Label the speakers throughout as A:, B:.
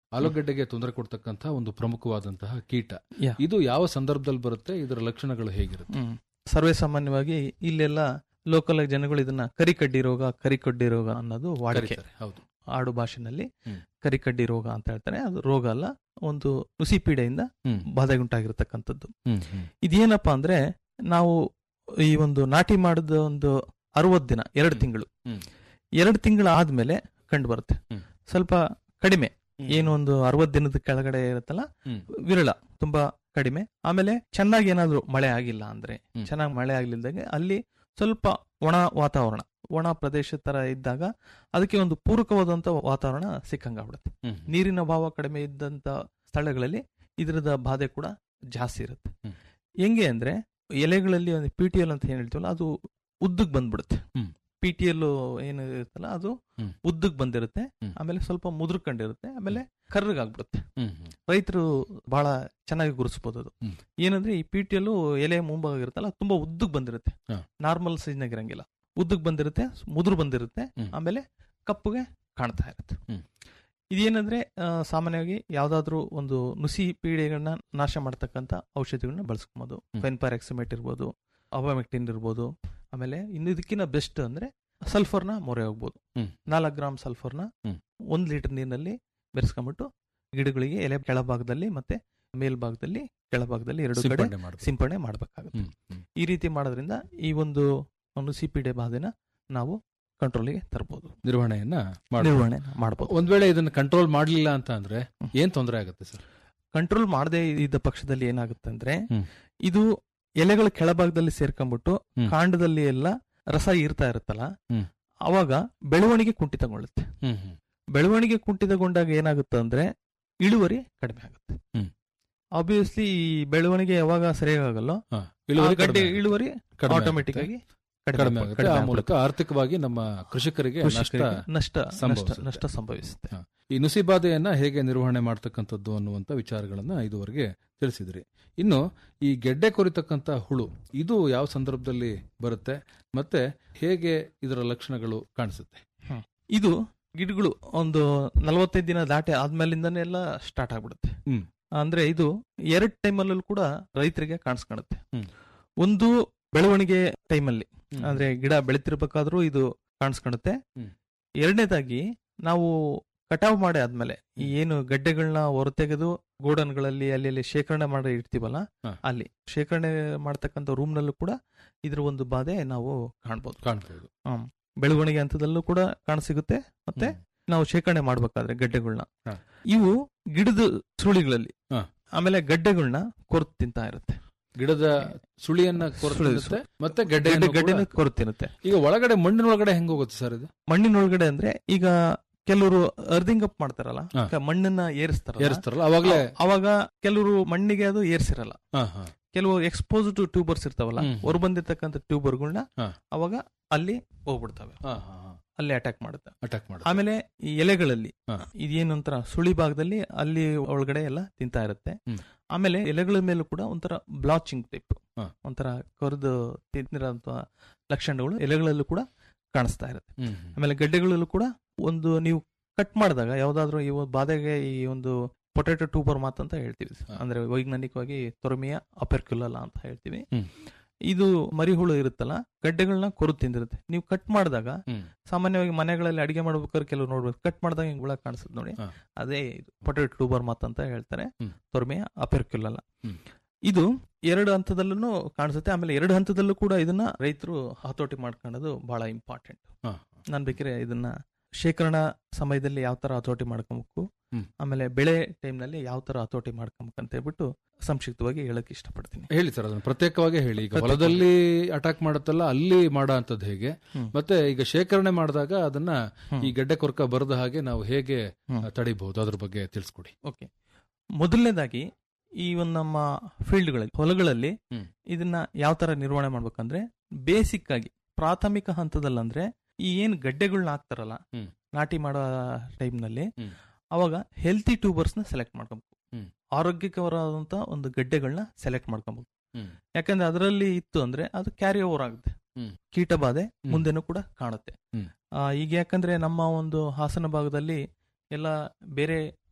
A: ಆಲೂಗಡ್ಡೆಗೆ ತೊಂದರೆ ಕೊಡ್ತಕ್ಕಂಥ ಒಂದು ಪ್ರಮುಖವಾದಂತಹ ಕೀಟ
B: ಯಾ.
A: ಇದು ಯಾವ ಸಂದರ್ಭದಲ್ಲಿ ಬರುತ್ತೆ ಇದರ ಲಕ್ಷಣಗಳು ಹೇಗಿರುತ್ತೆ
B: ಹ್ಮ್. ಸರ್ವೇ ಸಾಮಾನ್ಯವಾಗಿ ಇಲ್ಲೆಲ್ಲ ಲೋಕಲ್ ಆಗಿ ಜನಗಳು ಇದನ್ನ ಕರಿಕಡ್ಡಿ ರೋಗ ಕರಿಕಡ್ಡಿ ರೋಗ ಅನ್ನೋದು ವಾಡಿಕೆ
A: ಕರೀತಾರೆ. ಹೌದು
B: ಆಡು ಭಾಷೆನಲ್ಲಿ
A: ಹ್ಮ್.
B: ಕರಿಕಡ್ಡಿ ರೋಗ ಅಂತ ಹೇಳ್ತಾರೆ ಅದು ರೋಗ ಅಲ್ಲ ಒಂದು ನುಸಿ ಪೀಡೆಯಿಂದ
A: ಹ್ಮ್.
B: ಬಾಧೆಗುಂಟಾಗಿರ್ತಕ್ಕಂಥದ್ದು
A: ಹ್ಮ್, ಹ್ಮ್.
B: ಇದೇನಪ್ಪಾ ಅಂದ್ರೆ ನಾವು ಈ ಒಂದು ನಾಟಿ ಮಾಡಿದ ಒಂದು ಅರವತ್ತು ದಿನ ಎರಡು
A: ಹ್ಮ್.
B: ತಿಂಗಳು
A: ಹ್ಮ್.
B: ಎರಡು ತಿಂಗಳು ಆದ್ಮೇಲೆ ಕಂಡು ಬರುತ್ತೆ
A: ಹ್ಮ್.
B: ಸ್ವಲ್ಪ ಕಡಿಮೆ
A: ಹ್ಮ್.
B: ಏನು ಒಂದು ಅರವತ್ತು ದಿನದ ಕೆಳಗಡೆ ಇರುತ್ತಲ್ಲ
A: ಹ್ಮ್.
B: ವಿರಳ ತುಂಬಾ ಕಡಿಮೆ ಆಮೇಲೆ ಚೆನ್ನಾಗಿ ಏನಾದ್ರು ಮಳೆ ಆಗಿಲ್ಲ ಅಂದ್ರೆ
A: ಹ್ಮ್.
B: ಚೆನ್ನಾಗಿ ಮಳೆ ಆಗ್ಲಿಲ್ದಂಗೆ ಅಲ್ಲಿ ಸ್ವಲ್ಪ ಒಣ ವಾತಾವರಣ ಒಣ ಪ್ರದೇಶ ತರ ಇದ್ದಾಗ ಅದಕ್ಕೆ ಒಂದು ಪೂರಕವಾದಂತ ವಾತಾವರಣ ಸಿಕ್ಕಂಗಾಗ್ಬಿಡುತ್ತೆ
A: ಹ್ಮ್.
B: ನೀರಿನ ಭಾವ ಕಡಿಮೆ ಇದ್ದಂತ ಸ್ಥಳಗಳಲ್ಲಿ ಇದರದ ಬಾಧೆ ಕೂಡ ಜಾಸ್ತಿ ಇರುತ್ತೆ
A: ಹ್ಮ್.
B: ಹೆಂಗೆ ಅಂದ್ರೆ ಎಲೆಗಳಲ್ಲಿ ಒಂದು ಪಿ ಟಿ ಎಲ್ ಅಂತ ಏನ್ ಹೇಳ್ತೀವಲ್ಲ ಅದು ಉದ್ದಕ್ ಬಂದ್ಬಿಡುತ್ತೆ
A: ಹ್ಮ್.
B: ಪಿ ಟಿ ಎಲ್ ಏನು ಇರುತ್ತಲ್ಲ ಅದು
A: ಹ್ಮ್.
B: ಉದ್ದಕ್ ಬಂದಿರುತ್ತೆ
A: ಹ್ಮ್.
B: ಆಮೇಲೆ ಸ್ವಲ್ಪ ಮುದುರ್ಕೊಂಡಿರುತ್ತೆ ಆಮೇಲೆ ಕರ್ರಗಾಗ್ಬಿಡುತ್ತೆ
A: ಹ್ಮ್, ಹ್ಮ್.
B: ರೈತರು ಬಹಳ ಚೆನ್ನಾಗಿ ಗುರುಸ್ಬೋದು ಅದು
A: ಹ್ಮ್.
B: ಏನಂದ್ರೆ ಈ ಪಿ ಟಿ ಎಲ್ ಎಲೆ ಮುಂಭಾಗ ಇರುತ್ತಲ್ಲ ತುಂಬಾ ಉದ್ದಕ್ ಬಂದಿರುತ್ತೆ
A: ಹಾ.
B: ನಾರ್ಮಲ್ ಸೈಜ್ನಾಗ ಇರಂಗಿಲ್ಲ ಉದ್ದಕ್ ಬಂದಿರುತ್ತೆ ಮುದುರು ಬಂದಿರುತ್ತೆ
A: ಹ್ಮ್.
B: ಆಮೇಲೆ ಕಪ್ಪುಗೆ ಕಾಣ್ತಾ ಇರುತ್ತೆ
A: ಹ್ಮ್.
B: ಇದೇನಂದ್ರೆ ಆ, ಸಾಮಾನ್ಯವಾಗಿ ಯಾವ್ದಾದ್ರು ಒಂದು ನುಸಿ ಪೀಡೆಗಳನ್ನ ನಾಶ ಮಾಡ್ತಕ್ಕಂಥ ಔಷಧಿಗಳನ್ನ ಬಳಸ್ಕೊಬೋದು
A: ಹ್ಮ್.
B: ಫೆನ್ಪಾರೆಕ್ಸಿಮೇಟ್ ಇರ್ಬೋದು ಅವಾಮೆಕ್ಟಿನ್ ಇರ್ಬೋದು ಆಮೇಲೆ ಇನ್ನು ಇದಕ್ಕಿಂತ ಬೆಸ್ಟ್ ಅಂದ್ರೆ ಸಲ್ಫರ್ನ ಮೊರೆ ಹೋಗ್ಬೋದು
A: ಹ್ಮ್.
B: ನಾಲ್ಕು ಗ್ರಾಮ್ ಸಲ್ಫರ್ನ
A: ಹ್ಮ್.
B: ಒಂದ್ ಲೀಟರ್ ನೀರಿನಲ್ಲಿ ಬೆರೆಸ್ಕೊಂಡ್ಬಿಟ್ಟು ಗಿಡಗಳಿಗೆ ಎಲೆ ಕೆಳಭಾಗದಲ್ಲಿ ಮತ್ತೆ ಮೇಲ್ಭಾಗದಲ್ಲಿ ಕೆಳಭಾಗದಲ್ಲಿ ಎರಡು ಕಡೆ
A: ಸಿಂಪಡಣೆ ಮಾಡ್ಬೇಕು.
B: ಸಿಂಪಡಣೆ ಮಾಡಬೇಕಾಗುತ್ತೆ
A: ಹ್ಮ್, ಹ್ಮ್.
B: ಈ ರೀತಿ ಮಾಡೋದ್ರಿಂದ ಈ ಒಂದು ನುಸಿ ಪೀಡೆ ಬಾಧೆನ ನಾವು ಕಂಟ್ರೋಲಿಗೆ ತರಬಹುದು
A: ನಿರ್ವಹಣೆಯನ್ನ ಮಾಡ್ಬೇಕು.
B: ನಿರ್ವಹಣೆ ಮಾಡಬಹುದು
A: ಒಂದ್ ವೇಳೆ ಇದನ್ನ ಕಂಟ್ರೋಲ್ ಮಾಡ್ಲಿಲ್ಲ ಅಂತ ಅಂದ್ರೆ ಏನ್ ತೊಂದರೆ ಆಗುತ್ತೆ ಸರ್
B: ಕಂಟ್ರೋಲ್ ಮಾಡದೇ ಇದ್ದ ಪಕ್ಷದಲ್ಲಿ ಏನಾಗುತ್ತೆ ಅಂದ್ರೆ
A: ಹ್ಮ್.
B: ಇದು ಎಲೆಗಳ ಕೆಳಭಾಗದಲ್ಲಿ ಸೇರ್ಕೊಂಡ್ಬಿಟ್ಟು
A: ಹ್ಮ್.
B: ಕಾಂಡದಲ್ಲಿ ಎಲ್ಲ ರಸ ಇರ್ತಾ ಇರುತ್ತಲ್ಲ
A: ಹ್ಮ್.
B: ಅವಾಗ ಬೆಳವಣಿಗೆ ಕುಂಠಿತಗೊಳ್ಳುತ್ತೆ
A: ಹ್ಮ್ ಹ್ಮ್
B: ಬೆಳವಣಿಗೆ ಕುಂಠಿತಗೊಂಡಾಗ ಏನಾಗುತ್ತೆ ಅಂದ್ರೆ ಇಳುವರಿ ಕಡಿಮೆ ಆಗುತ್ತೆ
A: ಹ್ಮ್.
B: ಆಬ್ವಿಯಸ್ಲಿ ಈ ಬೆಳವಣಿಗೆ ಯಾವಾಗ ಸರಿಯಾಗಲ್ಲೋ
A: ಹಾ,
B: ಆ
A: ಇಳುವರಿ
B: ಗಡ್ಡೆ
A: ಕಡಿಮೆ
B: ಇಳುವರಿ
A: ಕಡಿಮೆ
B: ಆಟೋಮೆಟಿಕ್
A: ಆಗುತ್ತೆ.
B: ಆಗಿ ಕಡಿಮೆ
A: ಕಡಿಮೆ
B: ಆಗುತ್ತೆ.
A: ಆಗುತ್ತೆ ಆ
B: ಕಡಿಮೆ
A: ಮೂಲಕ
B: ಆಗ್ಬಿಡುತ್ತೆ.
A: ಆರ್ಥಿಕವಾಗಿ ನಮ್ಮ ಕೃಷಿಕರಿಗೆ ನಷ್ಟ
B: ಕೃಷಿಕರಿಗೆ ನಷ್ಟ ನಷ್ಟ
A: ಸಂಭವಿಸುತ್ತೆ.
B: ನಷ್ಟ ಸಂಭವಿಸುತ್ತೆ
A: ಹಾ. ಈ ನುಸಿ ಬಾಧೆಯನ್ನ ಹೇಗೆ ನಿರ್ವಹಣೆ ಮಾಡ್ತಕ್ಕಂಥದ್ದು ಅನ್ನುವಂತ ವಿಚಾರಗಳನ್ನ ಇದುವರೆಗೆ ತಿಳಿಸಿದ್ರಿ ಇನ್ನು ಈ ಗೆಡ್ಡೆ ಕೊರಿತಕ್ಕಂತ ಹುಳು ಇದು ಯಾವ ಸಂದರ್ಭದಲ್ಲಿ ಬರುತ್ತೆ ಮತ್ತೆ ಹೇಗೆ ಇದರ ಲಕ್ಷಣಗಳು ಕಾಣಿಸುತ್ತೆ
B: ಇದು ಗಿಡಗಳು ಒಂದು ನಲವತ್ತೈದು ದಿನ ದಾಟಿ ಆದ್ಮೇಲಿಂದನೇ ಎಲ್ಲ ಸ್ಟಾರ್ಟ್ ಆಗ್ಬಿಡುತ್ತೆ
A: ಹ್ಮ್.
B: ಅಂದ್ರೆ ಇದು ಎರಡ್ ಟೈಮಲ್ಲೂ ಕೂಡ ರೈತರಿಗೆ ಕಾಣಿಸ್ಕೊಳುತ್ತೆ
A: ಹ್ಮ್.
B: ಒಂದು ಬೆಳವಣಿಗೆ ಟೈಮಲ್ಲಿ
A: ಹ್ಮ್.
B: ಅಂದ್ರೆ ಗಿಡ ಬೆಳಿತಿರ್ಬೇಕಾದ್ರೂ ಇದು ಕಾಣಿಸ್ಕೊಳುತ್ತೆ
A: ಹ್ಮ್.
B: ಎರಡನೇದಾಗಿ ನಾವು ಕಟಾವ್ ಮಾಡಿ ಆದ್ಮೇಲೆ ಈ ಏನು ಗಡ್ಡೆಗಳನ್ನ ಹೊರತೆಗೆದು ಗೋಡನ್ಗಳಲ್ಲಿ ಅಲ್ಲಿ ಅಲ್ಲಿ ಶೇಖರಣೆ ಮಾಡಿ ಇಡ್ತೀವಲ್ಲ
A: ಹಾ.
B: ಅಲ್ಲಿ ಶೇಖರಣೆ ಮಾಡ್ತಕ್ಕಂಥ ರೂಮ್ ನಲ್ಲೂ ಕೂಡ ಇದ್ರ ಒಂದು ಬಾಧೆ ನಾವು ಕಾಣ್ಬೋದು
A: ಕಾಣ್ಬೋದು
B: ಬೆಳವಣಿಗೆ ಹಂತದಲ್ಲೂ ಕೂಡ ಕಾಣಸಿಗುತ್ತೆ ಮತ್ತೆ ನಾವು ಶೇಖರಣೆ ಮಾಡ್ಬೇಕಾದ್ರೆ ಗಡ್ಡೆಗಳನ್ನ
A: ಹಾ.
B: ಇವು ಗಿಡದ ಸುಳಿಗಳಲ್ಲಿ
A: ಹಾ.
B: ಆಮೇಲೆ ಗಡ್ಡೆಗಳನ್ನ ಕೊರ್ತು ತಿಂತಾ ಇರುತ್ತೆ
A: ಗಿಡದ ಸುಳಿಯನ್ನ ಕೊರತಿರುತ್ತೆ ಮತ್ತೆ ಗಡ್ಡೆ
B: ಗಡ್ಡೆ ಗಡ್ಡೆನ ಕೊರ್ತು ತಿನ್ನುತ್ತೆ
A: ಈಗ ಒಳಗಡೆ ಮಣ್ಣಿನೊಳಗಡೆ ಹೆಂಗ್ ಹೋಗುತ್ತೆ ಸರ್ ಇದು
B: ಮಣ್ಣಿನೊಳಗಡೆ ಅಂದ್ರೆ ಈಗ ಕೆಲವರು ಅರ್ದಿಂಗ್ ಅಪ್ ಮಾಡ್ತಾರಲ್ಲ
A: ಹಾ.
B: ಕ- ಮಣ್ಣನ್ನ ಏರಿಸ್ತಾರಲ್ಲ
A: ಏರಿಸ್ತಾರಲ್ಲ ಅವಾಗ್ಲೇ
B: ಅವಾಗ ಕೆಲವರು ಮಣ್ಣಿಗೆ ಅದು ಏರ್ಸಿರಲ್ಲ
A: ಹಾ, ಹಾ.
B: ಕೆಲವು ಎಕ್ಸ್ಪೋಸ್ಡ್ ಟ್ಯೂಬರ್ಸ್ ಇರ್ತಾವಲ್ಲ
A: ಹ್ಮ್.
B: ಹೊರ ಬಂದಿರ್ತಕ್ಕಂಥ ಟ್ಯೂಬರ್ಗಳನ್ನ
A: ಹಾ.
B: ಅವಾಗ ಅಲ್ಲಿ ಹೋಗ್ಬಿಡ್ತವೆ
A: ಹಾ, ಹಾ, ಹಾ.
B: ಅಲ್ಲಿ ಅಟ್ಯಾಕ್ ಮಾಡುತ್ತೆ
A: ಅಟ್ಯಾಕ್ ಮಾಡಿ
B: ಆಮೇಲೆ ಈ ಎಲೆಗಳಲ್ಲಿ
A: ಹಾ.
B: ಇದೇನು ಒಂಥರ ಸುಳಿ ಭಾಗದಲ್ಲಿ ಅಲ್ಲಿ ಒಳಗಡೆ ಎಲ್ಲ ತಿಂತಾ ಇರುತ್ತೆ
A: ಹ್ಮ್.
B: ಆಮೇಲೆ ಎಲೆಗಳ ಮೇಲೂ ಕೂಡ ಒಂಥರ ಬ್ಲಾಚಿಂಗ್ ಟೈಪ್
A: ಹಾ.
B: ಒಂಥರ ಕರೆದು ತಿಂದಿರೋಂಥ ಲಕ್ಷಣಗಳು ಎಲೆಗಳಲ್ಲೂ ಕೂಡ ಕಾಣಿಸ್ತಾ ಇರುತ್ತೆ
A: ಹ್ಮ್, ಹ್ಮ್.
B: ಆಮೇಲೆ ಗಡ್ಡೆಗಳಲ್ಲೂ ಕೂಡ ಒಂದು ನೀವು ಕಟ್ ಮಾಡಿದಾಗ ಯಾವ್ದಾದ್ರು ಈ ಒಂದು ಬಾಧೆಗೆ ಈ ಒಂದು ಪೊಟೆಟೊ ಟ್ಯೂಬರ್ ಮಾತ್ ಅಂತ ಹೇಳ್ತೀವಿ
A: ಹಾ.
B: ಅಂದ್ರೆ ವೈಜ್ಞಾನಿಕವಾಗಿ ತೊರಮಿಯ ಅಪೆರ್ಕ್ಯುಲಲ್ಲ ಅಂತ ಹೇಳ್ತೀವಿ
A: ಹ್ಮ್.
B: ಇದು ಮರಿಹುಳು ಇರುತ್ತಲ್ಲ ಗಡ್ಡೆಗಳನ್ನ ಕೊರು ತಿಂದಿರುತ್ತೆ ನೀವು ಕಟ್ ಮಾಡಿದಾಗ
A: ಹ್ಮ್.
B: ಸಾಮಾನ್ಯವಾಗಿ ಮನೆಗಳಲ್ಲಿ ಅಡಿಗೆ ಮಾಡ್ಬೇಕಾದ್ರೆ ಕೆಲವು ನೋಡ್ಬೇಕು ಕಟ್ ಮಾಡಿದಾಗ ಹಿಂಗ್ ಹುಳ ಕಾಣಿಸುತ್ತೆ ನೋಡಿ
A: ಹಾ.
B: ಅದೇ ಪೊಟೆಟೊ ಟ್ಯೂಬರ್ ಮಾತ್ ಅಂತ ಹೇಳ್ತಾರೆ
A: ಹ್ಮ್.
B: ತೊರಮೆಯ ಅಪೆರ್ಕ್ಯುಲಲ್ಲ
A: ಹ್ಮ್.
B: ಇದು ಎರಡು ಹಂತದಲ್ಲೂ ಕಾಣಿಸುತ್ತೆ ಆಮೇಲೆ ಎರಡು ಹಂತದಲ್ಲೂ ಕೂಡ ಇದನ್ನ ರೈತರು ಹತೋಟಿ ಮಾಡ್ಕೊಳ್ಳೋದು ಬಹಳ ಇಂಪಾರ್ಟೆಂಟ್
A: ಹಾ.
B: ನಾನು ಬೇಕಿದ್ರೆ ಇದನ್ನ ಶೇಖರಣಾ ಸಮಯದಲ್ಲಿ ಯಾವ ತರ ಹತೋಟಿ ಮಾಡ್ಕೊಬೇಕು
A: ಹ್ಮ್.
B: ಆಮೇಲೆ ಬೆಳೆ ಟೈಮ್ನಲ್ಲಿ ಯಾವ ತರ ಹತೋಟಿ ಮಾಡ್ಕೊಬೇಕು ಅಂತ ಹೇಳ್ಬಿಟ್ಟು ಸಂಕ್ಷಿಪ್ತವಾಗಿ ಹೇಳಕ್ ಇಷ್ಟಪಡ್ತೀನಿ
A: ಹೇಳಿ ಸರ್ ಅದನ್ನ ಪ್ರತ್ಯೇಕವಾಗಿ ಹೇಳಿ ಈಗ
B: ಪ್ರತ್ಯೇಕವಾಗಿ.
A: ಹೊಲದಲ್ಲಿ ಅಟ್ಯಾಕ್ ಮಾಡುತ್ತಲ್ಲ ಅಲ್ಲಿ ಮಾಡೋ ಅಂತದ್ದು ಹೇಗೆ
B: ಹ್ಮ್.
A: ಮತ್ತೆ ಈಗ ಶೇಖರಣೆ ಮಾಡಿದಾಗ ಅದನ್ನ
B: ಹ್ಮ್.
A: ಈ ಗಡ್ಡೆ ಕೊರಕ ಬರದ ಹಾಗೆ ನಾವು ಹೇಗೆ
B: ಹ್ಮ್.
A: ಆ, ತಡಿಬಹುದು ಅದ್ರ ಬಗ್ಗೆ ತಿಳಿಸ್ಕೊಡಿ
B: ಓಕೆ ಮೊದಲನೇದಾಗಿ ಈ ಒಂದು ನಮ್ಮ ಫೀಲ್ಡ್ಗಳಲ್ಲಿ ಹೊಲಗಳಲ್ಲಿ
A: ಹ್ಮ್.
B: ಇದನ್ನ ಯಾವ ತರ ನಿರ್ವಹಣೆ ಮಾಡ್ಬೇಕಂದ್ರೆ ಬೇಸಿಕ್ ಆಗಿ ಪ್ರಾಥಮಿಕ ಹಂತದಲ್ಲಂದ್ರೆ ಈ ಏನ್ ಗಡ್ಡೆಗಳನ್ನ ಹಾಕ್ತಾರಲ್ಲ
A: ಹ್ಮ್.
B: ನಾಟಿ ಮಾಡೋ ಟೈಮ್ನಲ್ಲಿ
A: ಹ್ಮ್.
B: ಅವಾಗ ಹೆಲ್ತಿ ಟ್ಯೂಬರ್ಸ್ ನ ಸೆಲೆಕ್ಟ್ ಮಾಡ್ಕೊಬೇಕು
A: ಹ್ಮ್.
B: ಆರೋಗ್ಯಕರವಾದಂತ ಒಂದು ಗಡ್ಡೆಗಳನ್ನ ಸೆಲೆಕ್ಟ್ ಮಾಡ್ಕೊಬೇಕು
A: ಹ್ಮ್.
B: ಯಾಕಂದ್ರೆ ಅದರಲ್ಲಿ ಇತ್ತು ಅಂದ್ರೆ ಅದು ಕ್ಯಾರಿ ಓವರ್ ಆಗುತ್ತೆ
A: ಹ್ಮ್.
B: ಕೀಟ ಬಾಧೆ ಮುಂದೆನೂ ಕೂಡ ಕಾಣುತ್ತೆ
A: ಹ್ಮ್.
B: ಆ, ಈಗ ಯಾಕಂದ್ರೆ ನಮ್ಮ ಒಂದು ಹಾಸನ ಭಾಗದಲ್ಲಿ ಎಲ್ಲ ಬೇರೆ